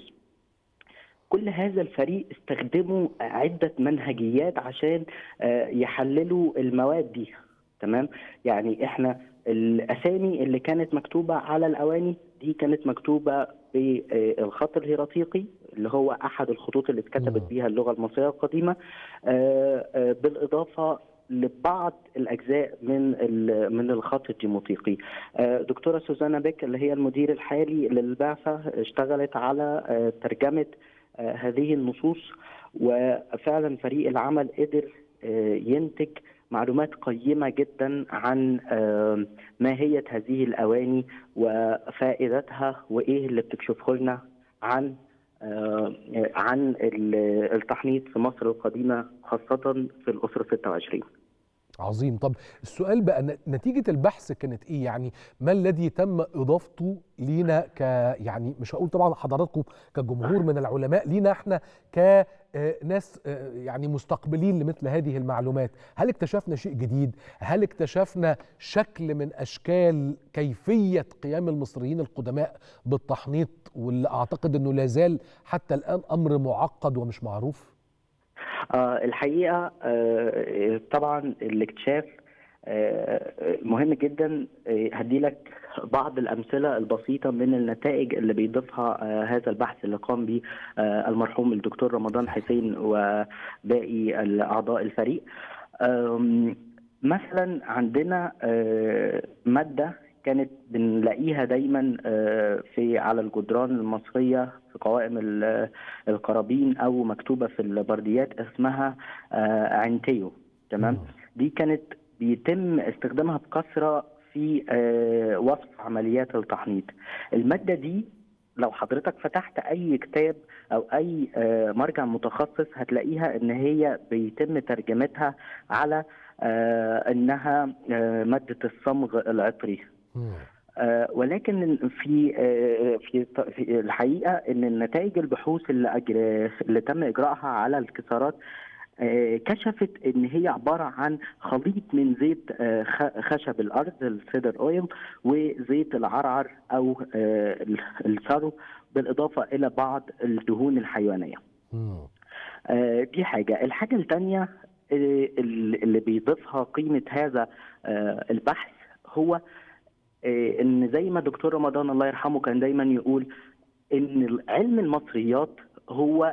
كل هذا الفريق استخدموا عدة منهجيات عشان آه، يحللوا المواد دي تمام يعني احنا الاسامي اللي كانت مكتوبة على الاواني دي كانت مكتوبة بالخط الهيراتيقي اللي هو احد الخطوط اللي اتكتبت مم. بيها اللغة المصرية القديمة آه، آه، بالاضافة لبعض الاجزاء من ال- من الخط الديموطيقي آه، دكتوره سوزانا بيك اللي هي المدير الحالي للبعثه اشتغلت على آه، ترجمه آه، هذه النصوص وفعلا فريق العمل قدر آه، ينتج معلومات قيمة جدا عن آه، ماهية هذه الأواني وفائدتها وإيه اللي بتكشفه لنا عن آه، عن ال- التحنيط في مصر القديمة خاصة في الأسرة 26 عظيم طب السؤال بقى ن- نتيجة البحث كانت ايه يعني ما الذي تم اضافته لينا ك يعني مش هقول طبعا حضراتكم كجمهور من العلماء لينا احنا كناس يعني مستقبلين لمثل هذه المعلومات هل اكتشفنا شيء جديد هل اكتشفنا شكل من اشكال كيفية قيام المصريين القدماء بالتحنيط واللي اعتقد انه لازال حتى الان امر معقد ومش معروف آه، الحقيقة آه، طبعا الاكتشاف آه، مهم جدا آه، هدي لك بعض الأمثلة البسيطة من النتائج اللي بيضيفها آه، هذا البحث اللي قام به آه، المرحوم الدكتور رمضان حسين وباقي الأعضاء الفريق آم، مثلا عندنا آه، مادة كانت بنلاقيها دايما آه، في على الجدران المصرية في قوائم ال- القرابين أو مكتوبة في البرديات اسمها آه، عنتيو تمام دي كانت بيتم استخدامها بكثرة في آه، وصف عمليات التحنيط المادة دي لو حضرتك فتحت اي كتاب او اي آه، مرجع متخصص هتلاقيها ان هي بيتم ترجمتها على آه، انها آه، ماده الصمغ العطري مم. آه، ولكن في آه، في في الحقيقه ان النتائج البحوث اللي أجر اللي تم اجراءها على الكسارات آه، كشفت ان هي عباره عن خليط من زيت آه، خ- خشب الارض السيدر اويل وزيت العرعر او آه، السرو بالاضافه الى بعض الدهون الحيوانيه. مم. آه، دي حاجة الحاجة الثانية اللي بيضيفها قيمة هذا آه، البحث هو آه، ان زي ما دكتور رمضان الله يرحمه كان دايما يقول ان علم المصريات هو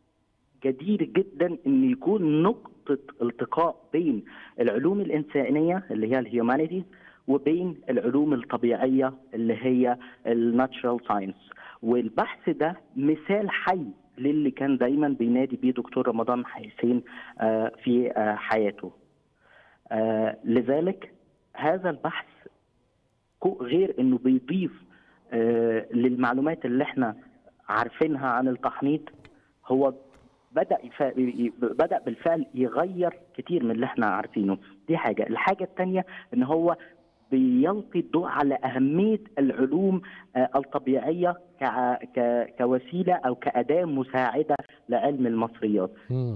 جدير جدا ان يكون نقطة التقاء بين العلوم الإنسانية اللي هي الهيومانيتي وبين العلوم الطبيعية اللي هي الناتشرال ساينس والبحث ده مثال حي للي كان دايما بينادي بيه دكتور رمضان حسين آه، في آه، حياته آه، لذلك هذا البحث كو- غير انه بيضيف آه، للمعلومات اللي احنا عارفينها عن التحنيط هو بدا يفا... ي- بدا بالفعل يغير كتير من اللي احنا عارفينه دي حاجه الحاجه الثانيه ان هو بيلقي الضوء على اهميه العلوم آه، الطبيعيه كع... ك... كوسيله او كاداه مساعده لعلم المصريات مم.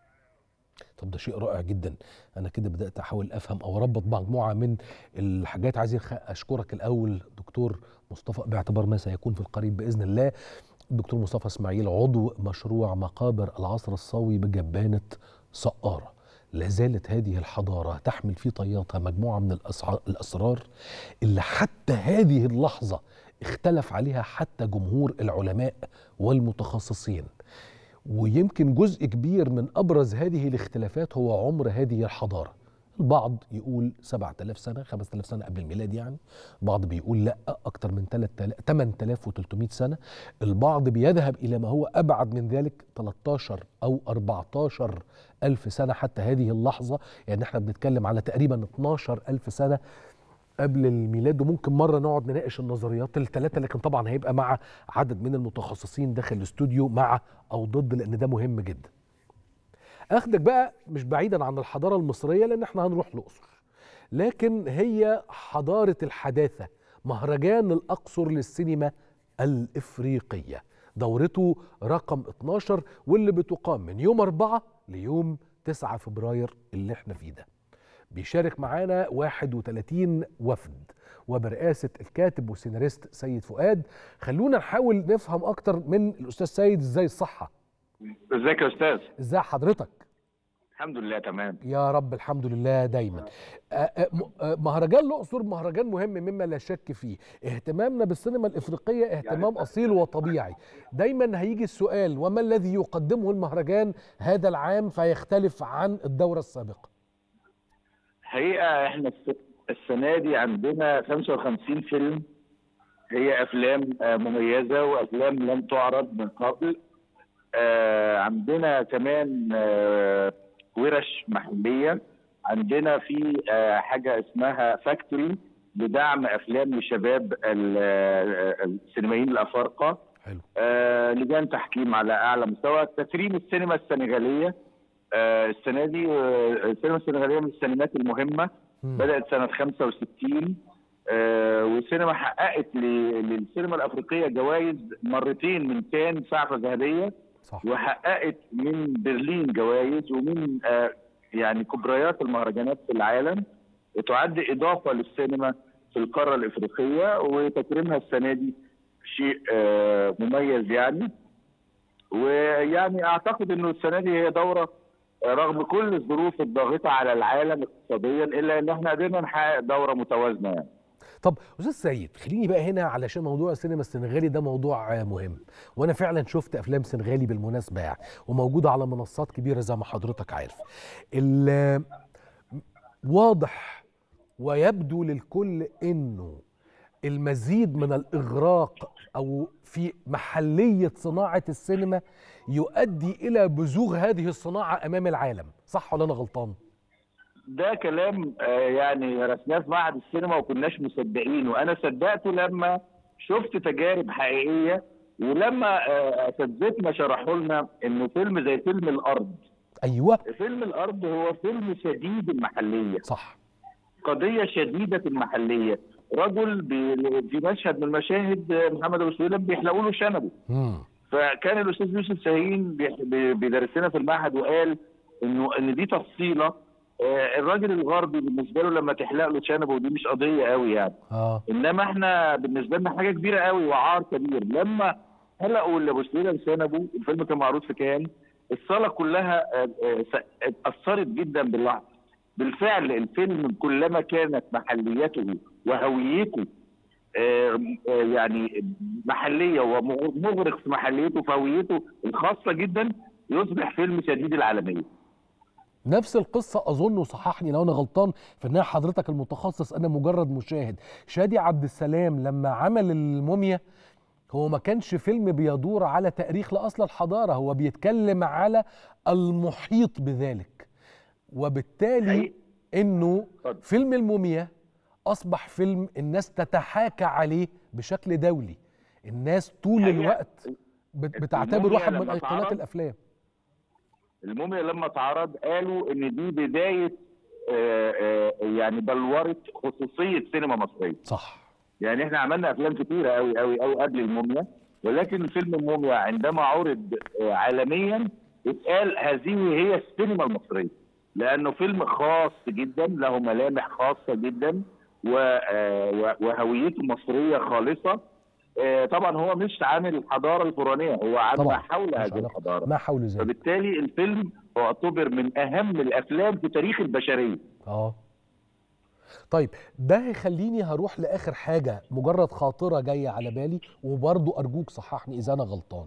طب ده شيء رائع جدا انا كده بدات احاول افهم او اربط مجموعه من الحاجات عايز أخ- اشكرك الاول دكتور مصطفى باعتبار ما سيكون في القريب باذن الله الدكتور مصطفى اسماعيل عضو مشروع مقابر العصر الصاوي بجبانه سقاره لا زالت هذه الحضاره تحمل في طياتها مجموعه من الأسع- الاسرار اللي حتى هذه اللحظه اختلف عليها حتى جمهور العلماء والمتخصصين ويمكن جزء كبير من ابرز هذه الاختلافات هو عمر هذه الحضاره البعض يقول 7000 سنه 5000 سنه قبل الميلاد يعني البعض بيقول لا اكتر من 3000 8300 سنه البعض بيذهب الى ما هو ابعد من ذلك 13 او 14 الف سنه حتى هذه اللحظه يعني احنا بنتكلم على تقريبا 12 الف سنه قبل الميلاد وممكن مره نقعد نناقش النظريات الثلاثه لكن طبعا هيبقى مع عدد من المتخصصين داخل الاستوديو مع او ضد لان ده مهم جدا. اخدك بقى مش بعيدا عن الحضاره المصريه لان احنا هنروح الاقصر. لكن هي حضاره الحداثه مهرجان الاقصر للسينما الافريقيه. دورته رقم 12 واللي بتقام من يوم 4 ليوم 9 فبراير اللي احنا فيه ده. بيشارك معانا 31 وفد وبرئاسة الكاتب والسيناريست سيد فؤاد خلونا نحاول نفهم أكتر من الأستاذ سيد إزاي الصحة ازيك يا استاذ إزاي حضرتك الحمد لله تمام يا رب الحمد لله دايما آه، آه، م- آه، مهرجان الأقصر مهرجان مهم مما لا شك فيه اهتمامنا بالسينما الإفريقية اهتمام أصيل وطبيعي دايما هيجي السؤال وما الذي يقدمه المهرجان هذا العام فيختلف عن الدورة السابقة حقيقه احنا الس- السنه دي عندنا 55 فيلم هي افلام آه، مميزه وافلام لم تعرض من قبل آه، عندنا كمان آه، ورش محليه عندنا في آه، حاجه اسمها فاكتوري لدعم افلام لشباب ال- آه، السينمائيين الافارقه حلو آه، لجان تحكيم على اعلى مستوى تكريم السينما السنغاليه آه، السنه دي آه، السينما السنغاليه من السينمات المهمه مم. بدات سنه 65 آه، والسينما حققت ل- للسينما الافريقيه جوائز مرتين من كان سعفه ذهبيه صح وحققت من برلين جوائز ومن آه، يعني كبريات المهرجانات في العالم وتعد اضافه للسينما في القاره الافريقيه وتكريمها السنه دي شيء آه، مميز يعني ويعني اعتقد انه السنه دي هي دوره آه، رغم كل الظروف الضاغطه على العالم اقتصاديا الا ان احنا قدرنا نحقق دوره متوازنه يعني. طب استاذ سيد خليني بقى هنا علشان موضوع السينما السنغالي ده موضوع آه، مهم وانا فعلا شفت افلام سنغالي بالمناسبه يعني وموجوده على منصات كبيره زي ما حضرتك عارف ال- واضح ويبدو للكل انه المزيد من الاغراق او في محليه صناعه السينما يؤدي الى بزوغ هذه الصناعه امام العالم صح ولا انا غلطان ده كلام آه، يعني رسناه في معهد السينما وكناش مصدقين وانا صدقته لما شفت تجارب حقيقيه ولما آه، اساتذتنا شرحوا لنا انه فيلم زي فيلم الارض ايوه فيلم الارض هو فيلم شديد المحليه صح قضيه شديده المحليه رجل بي- في مشهد من المشاهد آه، محمد ابو سويلم بيحلقوا له شنبه مم. فكان الاستاذ يوسف شاهين بيح- بي- بيدرس لنا في المعهد وقال انه ان دي تفصيله آه، الراجل الغربي بالنسبه له لما تحلق له شنبه ودي مش قضيه قوي يعني اه انما احنا بالنسبه لنا حاجه كبيره قوي وعار كبير لما حلقوا لابو سويلم شنبه الفيلم كان معروض في كان الصاله كلها آه، آه، س- اتاثرت جدا باللحظه بالفعل الفيلم كلما كانت محليته وهويته آه، آه، يعني محليه ومغرق في محليته في هويته الخاصه جدا يصبح فيلم شديد العالميه نفس القصة أظن وصححني لو أنا غلطان في إنها حضرتك المتخصص أنا مجرد مشاهد شادي عبد السلام لما عمل الموميا هو ما كانش فيلم بيدور على تأريخ لأصل الحضارة هو بيتكلم على المحيط بذلك وبالتالي حقيقي. إنه اتفضل. فيلم الموميا أصبح فيلم الناس تتحاكى عليه بشكل دولي الناس طول حقيقة. الوقت بت- بتعتبر الموميا واحد من لما أيقونات اتعرض الأفلام الموميا لما اتعرض قالوا ان دي بدايه آه، آه، يعني بلوره خصوصيه سينما مصريه صح يعني احنا عملنا افلام كتيره قوي قوي قوي قبل الموميا ولكن فيلم الموميا عندما عرض آه، عالميا اتقال هذه هي السينما المصريه لانه فيلم خاص جدا له ملامح خاصه جدا و- آه، و- وهويته مصريه خالصه آه، طبعا هو مش عن الحضاره الفرعونيه هو عن طبعا ما حول مش هذه علاقة. الحضاره ما حول ذلك فبالتالي الفيلم اعتبر من اهم الافلام في تاريخ البشريه اه طيب ده هيخليني هروح لاخر حاجه مجرد خاطره جايه على بالي وبرضو ارجوك صححني اذا انا غلطان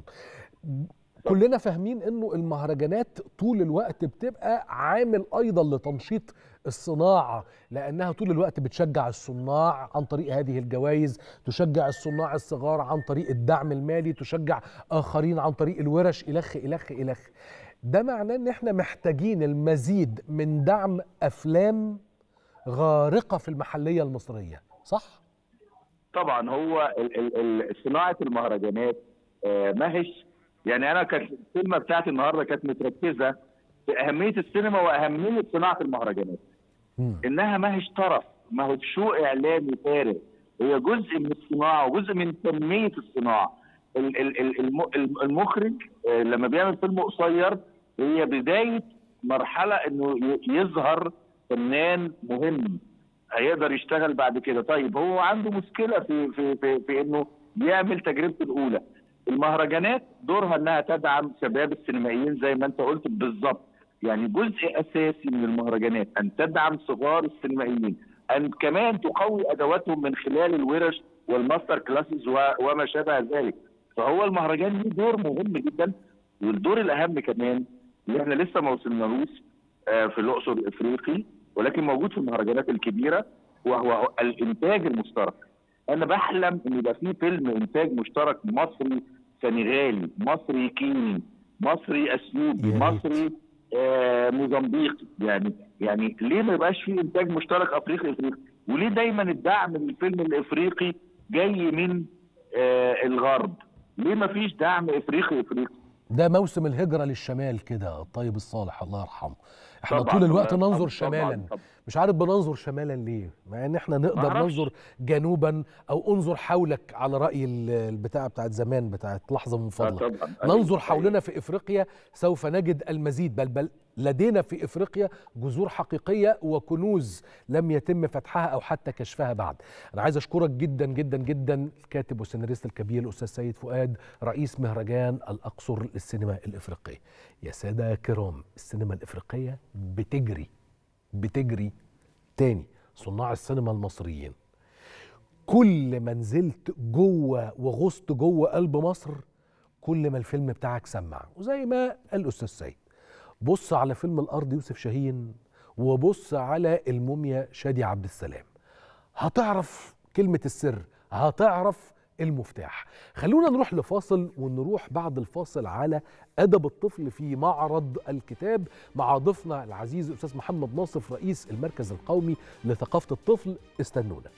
كلنا فاهمين انه المهرجانات طول الوقت بتبقى عامل ايضا لتنشيط الصناعه لانها طول الوقت بتشجع الصناع عن طريق هذه الجوائز تشجع الصناع الصغار عن طريق الدعم المالي تشجع اخرين عن طريق الورش الخ الخ الخ ده معناه ان احنا محتاجين المزيد من دعم افلام غارقه في المحليه المصريه صح طبعا هو ال- ال- ال- صناعه المهرجانات آه، ما هيش يعني انا كانت الكلمه بتاعتي النهارده كانت متركزه في اهميه السينما واهميه صناعه المهرجانات مم. انها ما هيش طرف ما هو شو اعلامي فارغ هي جزء من الصناعه وجزء من تنميه الصناعه ال- ال- ال- الم- الم- المخرج آه، لما بيعمل فيلم قصير هي بدايه مرحله انه ي- يظهر فنان مهم هيقدر يشتغل بعد كده طيب هو عنده مشكله في في في, في انه يعمل تجربته الاولى المهرجانات دورها انها تدعم شباب السينمائيين زي ما انت قلت بالظبط يعني جزء اساسي من المهرجانات ان تدعم صغار السينمائيين ان كمان تقوي ادواتهم من خلال الورش والماستر كلاسز و- وما شابه ذلك فهو المهرجان ليه دور مهم جدا والدور الاهم كمان اللي احنا لسه ما وصلنالوش آه، في الاقصر الافريقي ولكن موجود في المهرجانات الكبيره وهو الانتاج المشترك انا بحلم ان يبقى في فيلم انتاج مشترك مصري سنغالي مصري كيني مصري اثيوبي يا ريت. مصري آه موزمبيقي يعني يعني ليه ما يبقاش في انتاج مشترك افريقي افريقي وليه دايما الدعم للفيلم الافريقي جاي من آه الغرب ليه ما فيش دعم افريقي افريقي ده موسم الهجرة للشمال كده الطيب الصالح الله يرحمه احنا طبعاً، طول الوقت طبعاً، ننظر طبعاً، شمالا طبعاً. مش عارف بننظر شمالا ليه مع ان احنا نقدر معرفش. ننظر جنوبا او انظر حولك على رأي ال- البتاع بتاعت زمان بتاعت لحظة من آه فضلك طبعا أيوة، ننظر أيوة. حولنا في افريقيا سوف نجد المزيد بل بل لدينا في افريقيا جذور حقيقيه وكنوز لم يتم فتحها او حتى كشفها بعد. انا عايز اشكرك جدا جدا جدا الكاتب والسيناريست الكبير الاستاذ سيد فؤاد رئيس مهرجان الاقصر للسينما الافريقيه. يا ساده كرام السينما الافريقيه بتجري بتجري تاني صناع السينما المصريين كل ما نزلت جوه وغصت جوه قلب مصر كل ما الفيلم بتاعك سمع وزي ما قال الاستاذ سيد بص على فيلم الارض يوسف شاهين وبص على الموميا شادي عبد السلام هتعرف كلمه السر هتعرف المفتاح خلونا نروح لفاصل ونروح بعد الفاصل على ادب الطفل في معرض الكتاب مع ضيفنا العزيز الاستاذ محمد ناصف رئيس المركز القومي لثقافه الطفل استنونا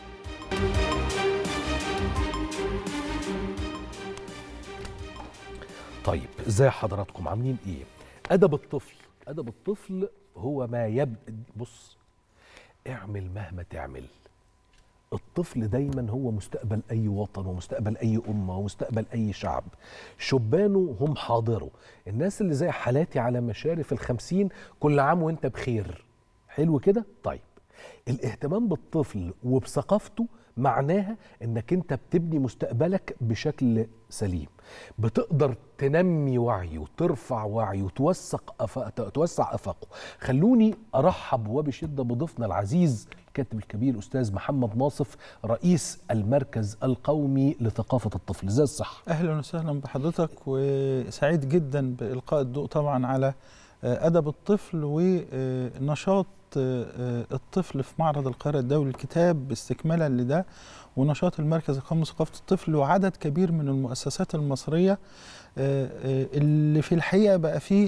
طيب ازاي حضراتكم عاملين ايه ادب الطفل ادب الطفل هو ما يب بص اعمل مهما تعمل الطفل دايما هو مستقبل اي وطن ومستقبل اي امه ومستقبل اي شعب شبانه هم حاضره الناس اللي زي حالاتي على مشارف الخمسين كل عام وانت بخير حلو كده طيب الاهتمام بالطفل وبثقافته معناها انك انت بتبني مستقبلك بشكل سليم بتقدر تنمي وعيه وترفع وعيه وتوثق أف... توسع افاقه خلوني ارحب وبشده بضيفنا العزيز الكاتب الكبير استاذ محمد ناصف رئيس المركز القومي لثقافه الطفل ازاي الصحه اهلا وسهلا بحضرتك وسعيد جدا بالقاء الضوء طبعا على ادب الطفل ونشاط الطفل في معرض القاهره الدولي للكتاب استكمالا لده ونشاط المركز القومي لثقافه الطفل وعدد كبير من المؤسسات المصريه اللي في الحقيقه بقى فيه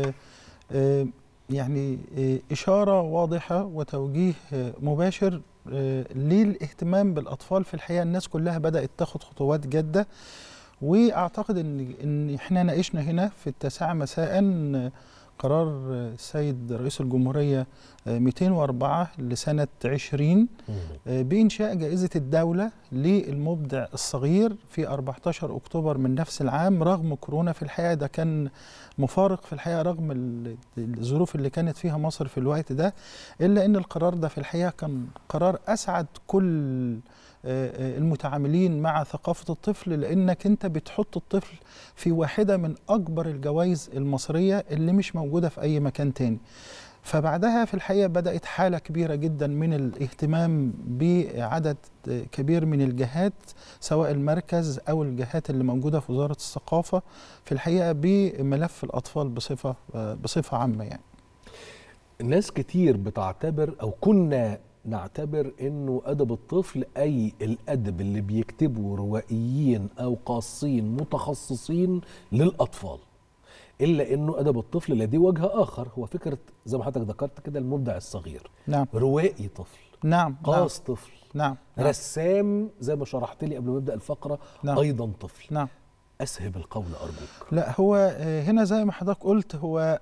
يعني اشاره واضحه وتوجيه مباشر للاهتمام بالاطفال في الحقيقه الناس كلها بدات تاخد خطوات جاده واعتقد ان ان احنا ناقشنا هنا في التاسعه مساء قرار السيد رئيس الجمهورية 204 لسنة 20 بإنشاء جائزة الدولة للمبدع الصغير في 14 أكتوبر من نفس العام رغم كورونا في الحقيقة ده كان مفارق في الحقيقة رغم الظروف اللي كانت فيها مصر في الوقت ده إلا أن القرار ده في الحقيقة كان قرار أسعد كل المتعاملين مع ثقافة الطفل لأنك أنت بتحط الطفل في واحدة من أكبر الجوائز المصرية اللي مش موجودة في أي مكان تاني فبعدها في الحقيقة بدأت حالة كبيرة جدا من الاهتمام بعدد كبير من الجهات سواء المركز أو الجهات اللي موجودة في وزارة الثقافة في الحقيقة بملف الأطفال بصفة بصفة عامة يعني ناس كتير بتعتبر أو كنا نعتبر انه ادب الطفل اي الادب اللي بيكتبه روائيين او قاصين متخصصين للاطفال الا انه ادب الطفل لديه وجه اخر هو فكره زي ما حضرتك ذكرت كده المبدع الصغير نعم روائي طفل نعم قاص نعم. طفل نعم. نعم رسام زي ما شرحت لي قبل ما نبدا الفقره نعم. ايضا طفل نعم اسهب القول ارجوك لا هو هنا زي ما حضرتك قلت هو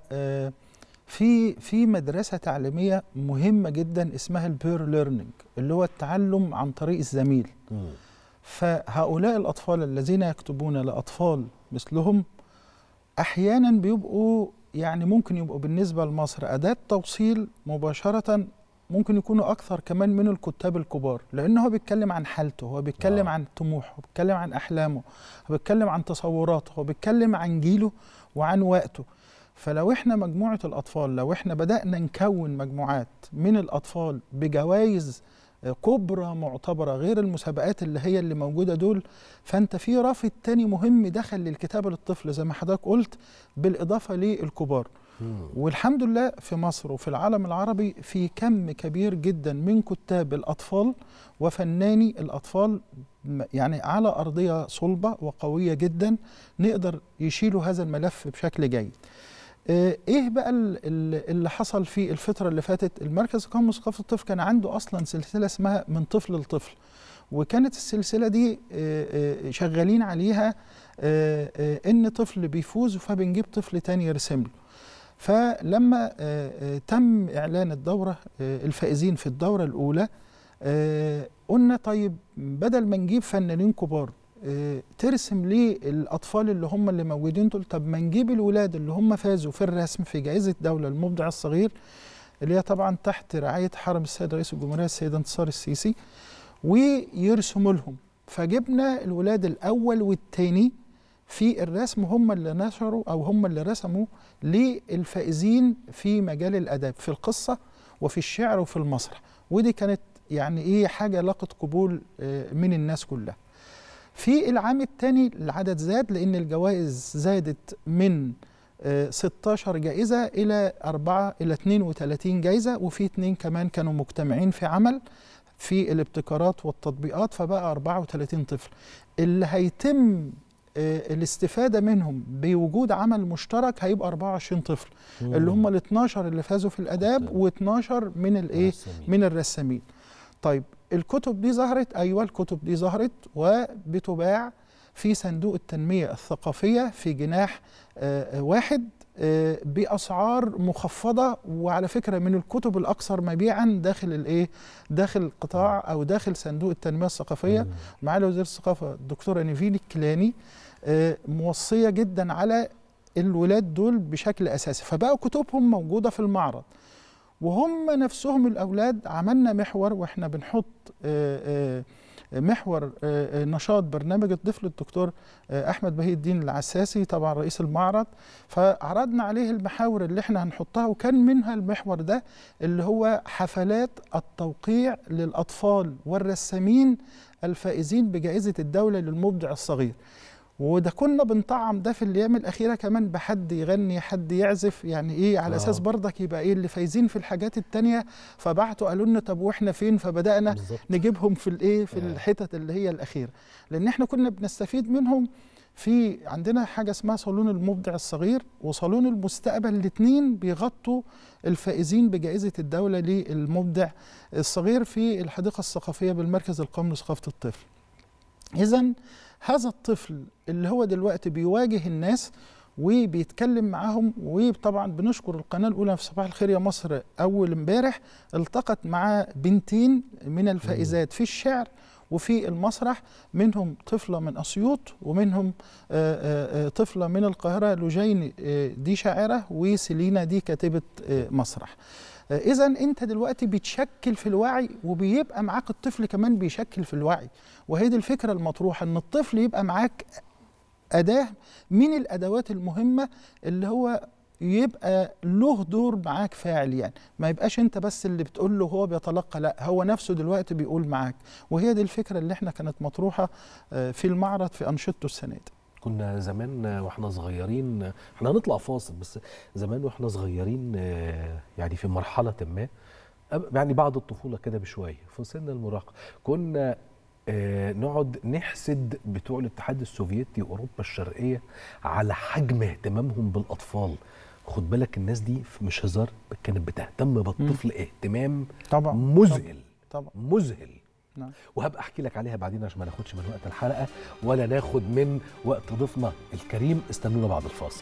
في في مدرسه تعليميه مهمه جدا اسمها البير ليرنينج اللي هو التعلم عن طريق الزميل م. فهؤلاء الاطفال الذين يكتبون لاطفال مثلهم احيانا بيبقوا يعني ممكن يبقوا بالنسبه لمصر اداه توصيل مباشره ممكن يكونوا اكثر كمان من الكتاب الكبار لان هو بيتكلم عن حالته هو بيتكلم آه. عن طموحه بيتكلم عن احلامه هو بيتكلم عن تصوراته هو بيتكلم عن جيله وعن وقته فلو احنا مجموعه الاطفال لو احنا بدانا نكون مجموعات من الاطفال بجوائز كبرى معتبرة غير المسابقات اللي هي اللي موجودة دول فأنت في رافد تاني مهم دخل للكتابة للطفل زي ما حضرتك قلت بالإضافة للكبار والحمد لله في مصر وفي العالم العربي في كم كبير جدا من كتاب الأطفال وفناني الأطفال يعني على أرضية صلبة وقوية جدا نقدر يشيلوا هذا الملف بشكل جيد ايه بقى اللي حصل في الفتره اللي فاتت المركز القومي لثقافه الطفل كان عنده اصلا سلسله اسمها من طفل لطفل وكانت السلسله دي آه، آه، شغالين عليها آه، آه، ان طفل بيفوز فبنجيب طفل تاني يرسم له فلما آه، آه، تم اعلان الدوره آه، الفائزين في الدوره الاولى آه، قلنا طيب بدل ما نجيب فنانين كبار آه، ترسم ليه الاطفال اللي هم اللي موجودين دول طب ما نجيب الولاد اللي هم فازوا في الرسم في جائزه دوله المبدع الصغير اللي هي طبعا تحت رعايه حرم السيد رئيس الجمهوريه السيد انتصار السيسي ويرسموا لهم فجبنا الولاد الاول والثاني في الرسم هم اللي نشروا او هم اللي رسموا للفائزين في مجال الاداب في القصه وفي الشعر وفي المسرح ودي كانت يعني ايه حاجه لاقت قبول آه، من الناس كلها في العام الثاني العدد زاد لان الجوائز زادت من آه، 16 جائزه الى 4 الى 32 جائزه وفي اثنين كمان كانوا مجتمعين في عمل في الابتكارات والتطبيقات فبقى 34 طفل اللي هيتم آه، الاستفاده منهم بوجود عمل مشترك هيبقى 24 طفل اللي هم ال 12 اللي فازوا في الاداب و12 من الايه الرسامين. من الرسامين طيب الكتب دي ظهرت ايوه الكتب دي ظهرت وبتباع في صندوق التنميه الثقافيه في جناح آه، آه، واحد آه، باسعار مخفضه وعلى فكره من الكتب الاكثر مبيعا داخل الايه داخل القطاع او داخل صندوق التنميه الثقافيه معالي وزير الثقافه الدكتوره نيفين الكيلاني آه، موصيه جدا على الولاد دول بشكل اساسي فبقى كتبهم موجوده في المعرض وهم نفسهم الاولاد عملنا محور واحنا بنحط آه، آه، محور آه، آه، نشاط برنامج الطفل الدكتور آه، احمد بهي الدين العساسي طبعا رئيس المعرض فعرضنا عليه المحاور اللي احنا هنحطها وكان منها المحور ده اللي هو حفلات التوقيع للاطفال والرسامين الفائزين بجائزه الدوله للمبدع الصغير وده كنا بنطعم ده في الايام الاخيره كمان بحد يغني حد يعزف يعني ايه على آه. اساس برضك يبقى ايه اللي فايزين في الحاجات التانية فبعتوا قالوا لنا طب واحنا فين فبدانا بالظبط. نجيبهم في الايه في آه. الحتت اللي هي الاخيره لان احنا كنا بنستفيد منهم في عندنا حاجه اسمها صالون المبدع الصغير وصالون المستقبل الاثنين بيغطوا الفائزين بجائزه الدوله للمبدع الصغير في الحديقه الثقافيه بالمركز القومي لثقافه الطفل اذا هذا الطفل اللي هو دلوقتي بيواجه الناس وبيتكلم معاهم وطبعا بنشكر القناه الاولى في صباح الخير يا مصر اول امبارح التقت مع بنتين من الفائزات في الشعر وفي المسرح منهم طفله من اسيوط ومنهم آه، آه، آه، طفله من القاهره لجين آه، دي شاعره وسيلينا دي كاتبه آه، مسرح اذا انت دلوقتي بتشكل في الوعي وبيبقى معاك الطفل كمان بيشكل في الوعي وهي دي الفكره المطروحه ان الطفل يبقى معاك اداه من الادوات المهمه اللي هو يبقى له دور معاك فاعل يعني ما يبقاش انت بس اللي بتقول له هو بيتلقى لا هو نفسه دلوقتي بيقول معاك وهي دي الفكره اللي احنا كانت مطروحه آه، في المعرض في انشطته السنه دي كنا زمان واحنا صغيرين احنا هنطلع فاصل بس زمان واحنا صغيرين آه، يعني في مرحلة ما أب- يعني بعد الطفولة كده بشوية في سن المراهقة كنا آه، نقعد نحسد بتوع الاتحاد السوفيتي واوروبا الشرقية على حجم اهتمامهم بالاطفال خد بالك الناس دي مش هزار كانت بتهتم بالطفل اهتمام طبعا مذهل طبعا مذهل نعم. وهبقى احكي لك عليها بعدين عشان ما ناخدش من وقت الحلقه ولا ناخد من وقت ضيفنا الكريم استنونا بعد الفاصل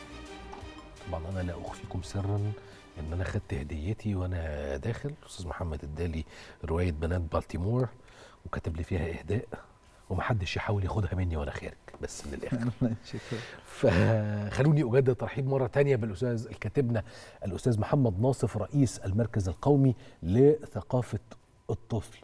طبعا انا لا اخفيكم سرا ان انا خدت هديتي وانا داخل الاستاذ محمد ادالي روايه بنات بالتيمور وكاتب لي فيها اهداء ومحدش يحاول ياخدها مني وانا خارج بس من الاخر شكرا فخلوني اجدد ترحيب مره تانية بالاستاذ الكاتبنا الاستاذ محمد ناصف رئيس المركز القومي لثقافه الطفل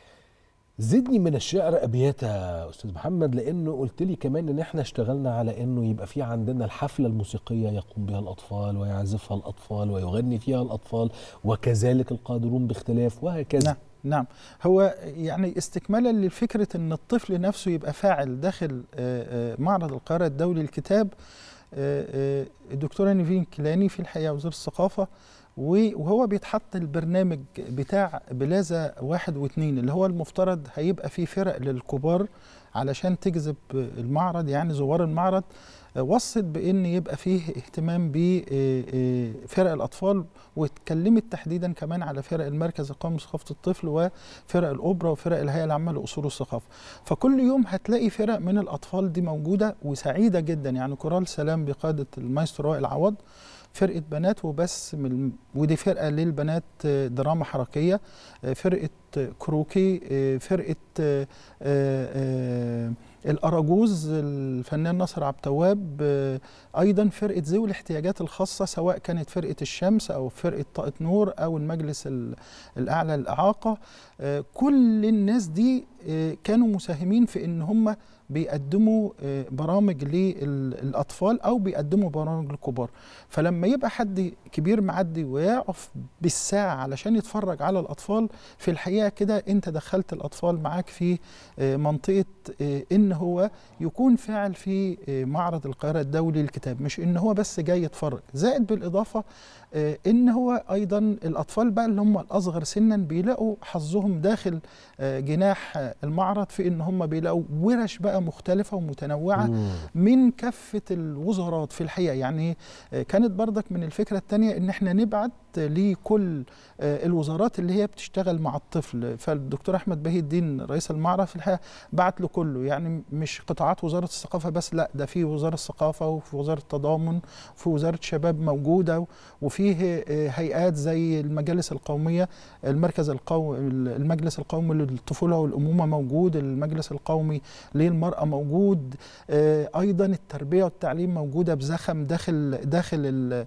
زدني من الشعر ابيات يا استاذ محمد لانه قلت لي كمان ان احنا اشتغلنا على انه يبقى في عندنا الحفله الموسيقيه يقوم بها الاطفال ويعزفها الاطفال ويغني فيها الاطفال وكذلك القادرون باختلاف وهكذا نعم نعم هو يعني استكمالا لفكره ان الطفل نفسه يبقى فاعل داخل آه، آه، معرض القاهره الدولي للكتاب آه، آه، الدكتوره نيفين كيلاني في الحقيقه وزير الثقافه و- وهو بيتحط البرنامج بتاع بلازا واحد واثنين اللي هو المفترض هيبقى فيه فرق للكبار علشان تجذب المعرض يعني زوار المعرض وصت بان يبقى فيه اهتمام بفرق الاطفال واتكلمت تحديدا كمان على فرق المركز القومي لثقافه الطفل وفرق الاوبرا وفرق الهيئه العامه لاصول الثقافه فكل يوم هتلاقي فرق من الاطفال دي موجوده وسعيده جدا يعني كورال سلام بقياده المايسترو وائل عوض فرقه بنات وبس من ودي فرقه للبنات دراما حركيه فرقه كروكي فرقه الاراجوز الفنان ناصر عبد التواب ايضا فرقه ذوي الاحتياجات الخاصه سواء كانت فرقه الشمس او فرقه طاقه نور او المجلس الاعلى للاعاقه كل الناس دي كانوا مساهمين في ان هم بيقدموا برامج للاطفال او بيقدموا برامج للكبار فلما يبقى حد كبير معدي ويقف بالساعه علشان يتفرج على الاطفال في الحقيقه كده انت دخلت الاطفال معاك في منطقه ان هو يكون فاعل في معرض القاهره الدولي للكتاب مش ان هو بس جاي يتفرج زائد بالاضافه ان هو ايضا الاطفال بقى اللي هم الاصغر سنا بيلاقوا حظهم داخل جناح المعرض في ان هم بيلاقوا ورش بقى مختلفه ومتنوعه مم. من كافه الوزارات في الحقيقه يعني كانت بردك من الفكره الثانيه ان احنا نبعت لكل الوزارات اللي هي بتشتغل مع الطفل فالدكتور احمد بهي الدين رئيس المعرض في الحقيقه بعت له كله يعني مش قطاعات وزاره الثقافه بس لا ده في وزاره الثقافه وفي وزاره التضامن وفي وزاره شباب موجوده وفيه هيئات زي المجالس القوميه المركز القومي المجلس القومي للطفوله والامومه موجود المجلس القومي للمراه موجود ايضا التربيه والتعليم موجوده بزخم داخل داخل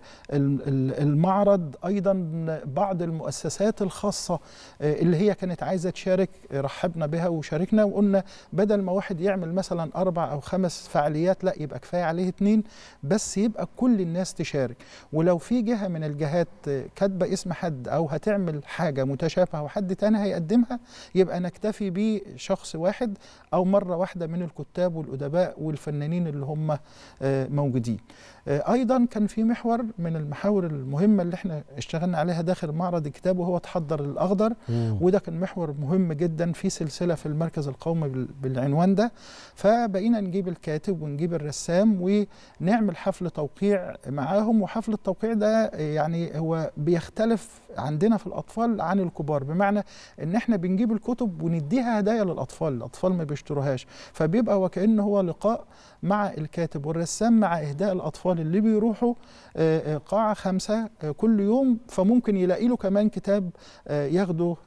المعرض ايضا بعض المؤسسات الخاصه اللي هي كانت عايزه تشارك رحبنا بها وشاركنا وقلنا بدل ما واحد يعمل مثلا اربع او خمس فعاليات لا يبقى كفايه عليه اتنين بس يبقى كل الناس تشارك ولو في جهه من الجهات كاتبه اسم حد او هتعمل حاجه متشابهه وحد تاني هيقدمها يبقى نكتفي بشخص واحد او مره واحده من الكتاب والادباء والفنانين اللي هم موجودين ايضا كان في محور من المحاور المهمه اللي احنا اشتغلنا عليها داخل معرض الكتاب وهو تحضر الاخضر مم. وده كان محور مهم جدا في سلسله في المركز القومي بالعنوان ده فبقينا نجيب الكاتب ونجيب الرسام ونعمل حفل توقيع معاهم وحفل التوقيع ده يعني هو بيختلف عندنا في الاطفال عن الكبار بمعنى ان احنا بنجيب الكتب ونديها هدايا للاطفال الاطفال ما بيشتروهاش فبيبقى وكانه هو لقاء مع الكاتب والرسام مع اهداء الاطفال اللي بيروحوا قاعه خمسه كل يوم فممكن يلاقي له كمان كتاب ياخده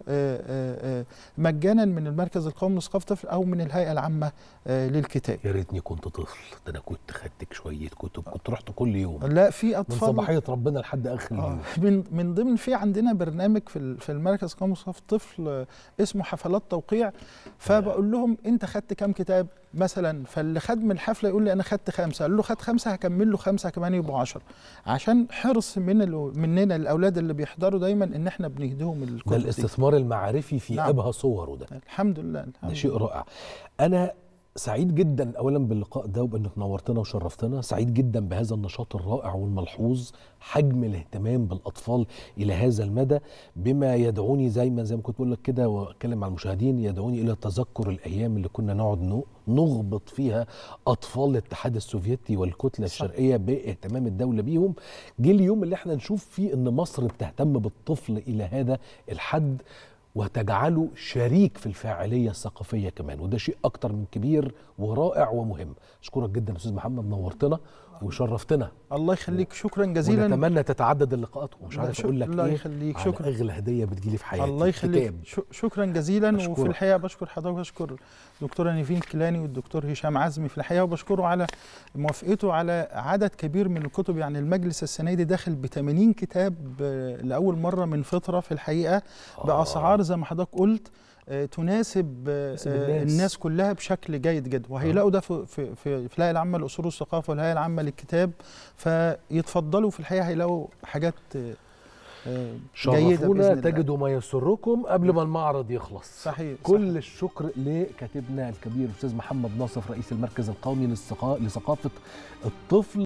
مجانا من المركز القومي لثقافه الطفل او من الهيئه العامه للكتاب يا ريتني كنت طفل ده انا كنت خدتك شويه كتب كنت رحت كل يوم لا في اطفال من صباحيه ربنا لحد اخر اليوم من من ضمن في عندنا برنامج في في المركز القومي لثقافه الطفل اسمه حفلات توقيع فبقول لهم انت خدت كام كتاب مثلا فاللي خد من الحفله يقول لي انا خدت خمسه قال له خد خمسه هكمل له خمسه كمان يبقوا 10 عشان حرص من مننا الاولاد اللي بيحضروا دايما ان احنا بنهديهم الكتب ده الاستثمار المعرفي في نعم. ابهى صوره ده الحمد لله الحمد ده شيء رائع انا سعيد جدا اولا باللقاء ده وبانك نورتنا وشرفتنا سعيد جدا بهذا النشاط الرائع والملحوظ حجم الاهتمام بالاطفال الى هذا المدى بما يدعوني زي ما زي ما كنت بقول لك كده واتكلم مع المشاهدين يدعوني الى تذكر الايام اللي كنا نقعد نغبط فيها اطفال الاتحاد السوفيتي والكتله صح. الشرقيه باهتمام الدوله بيهم جه اليوم اللي احنا نشوف فيه ان مصر بتهتم بالطفل الى هذا الحد وتجعله شريك في الفاعلية الثقافية كمان وده شيء أكتر من كبير ورائع ومهم أشكرك جدا أستاذ محمد نورتنا وشرفتنا الله يخليك شكرا جزيلا ونتمنى تتعدد اللقاءات ومش عارف اقول لك الله ايه يخليك شكرا اغلى هديه بتجيلي في حياتي الله يخليك كتاب. شكرا جزيلا أشكرك. وفي الحقيقه بشكر حضرتك بشكر الدكتوره نيفين كيلاني والدكتور هشام عزمي في الحقيقه وبشكره على موافقته على عدد كبير من الكتب يعني المجلس السنه دي داخل ب 80 كتاب لاول مره من فتره في الحقيقه باسعار زي ما حضرتك قلت تناسب الناس. الناس كلها بشكل جيد جدا وهيلاقوا ده في في في, في الهيئه العامه لاصول الثقافه والهيئه العامه للكتاب فيتفضلوا في الحقيقه هيلاقوا حاجات جيده شرفونا تجدوا ما يسركم قبل ما المعرض يخلص صحيح كل صحيح. الشكر لكاتبنا الكبير الاستاذ محمد ناصف رئيس المركز القومي للثقافه الطفل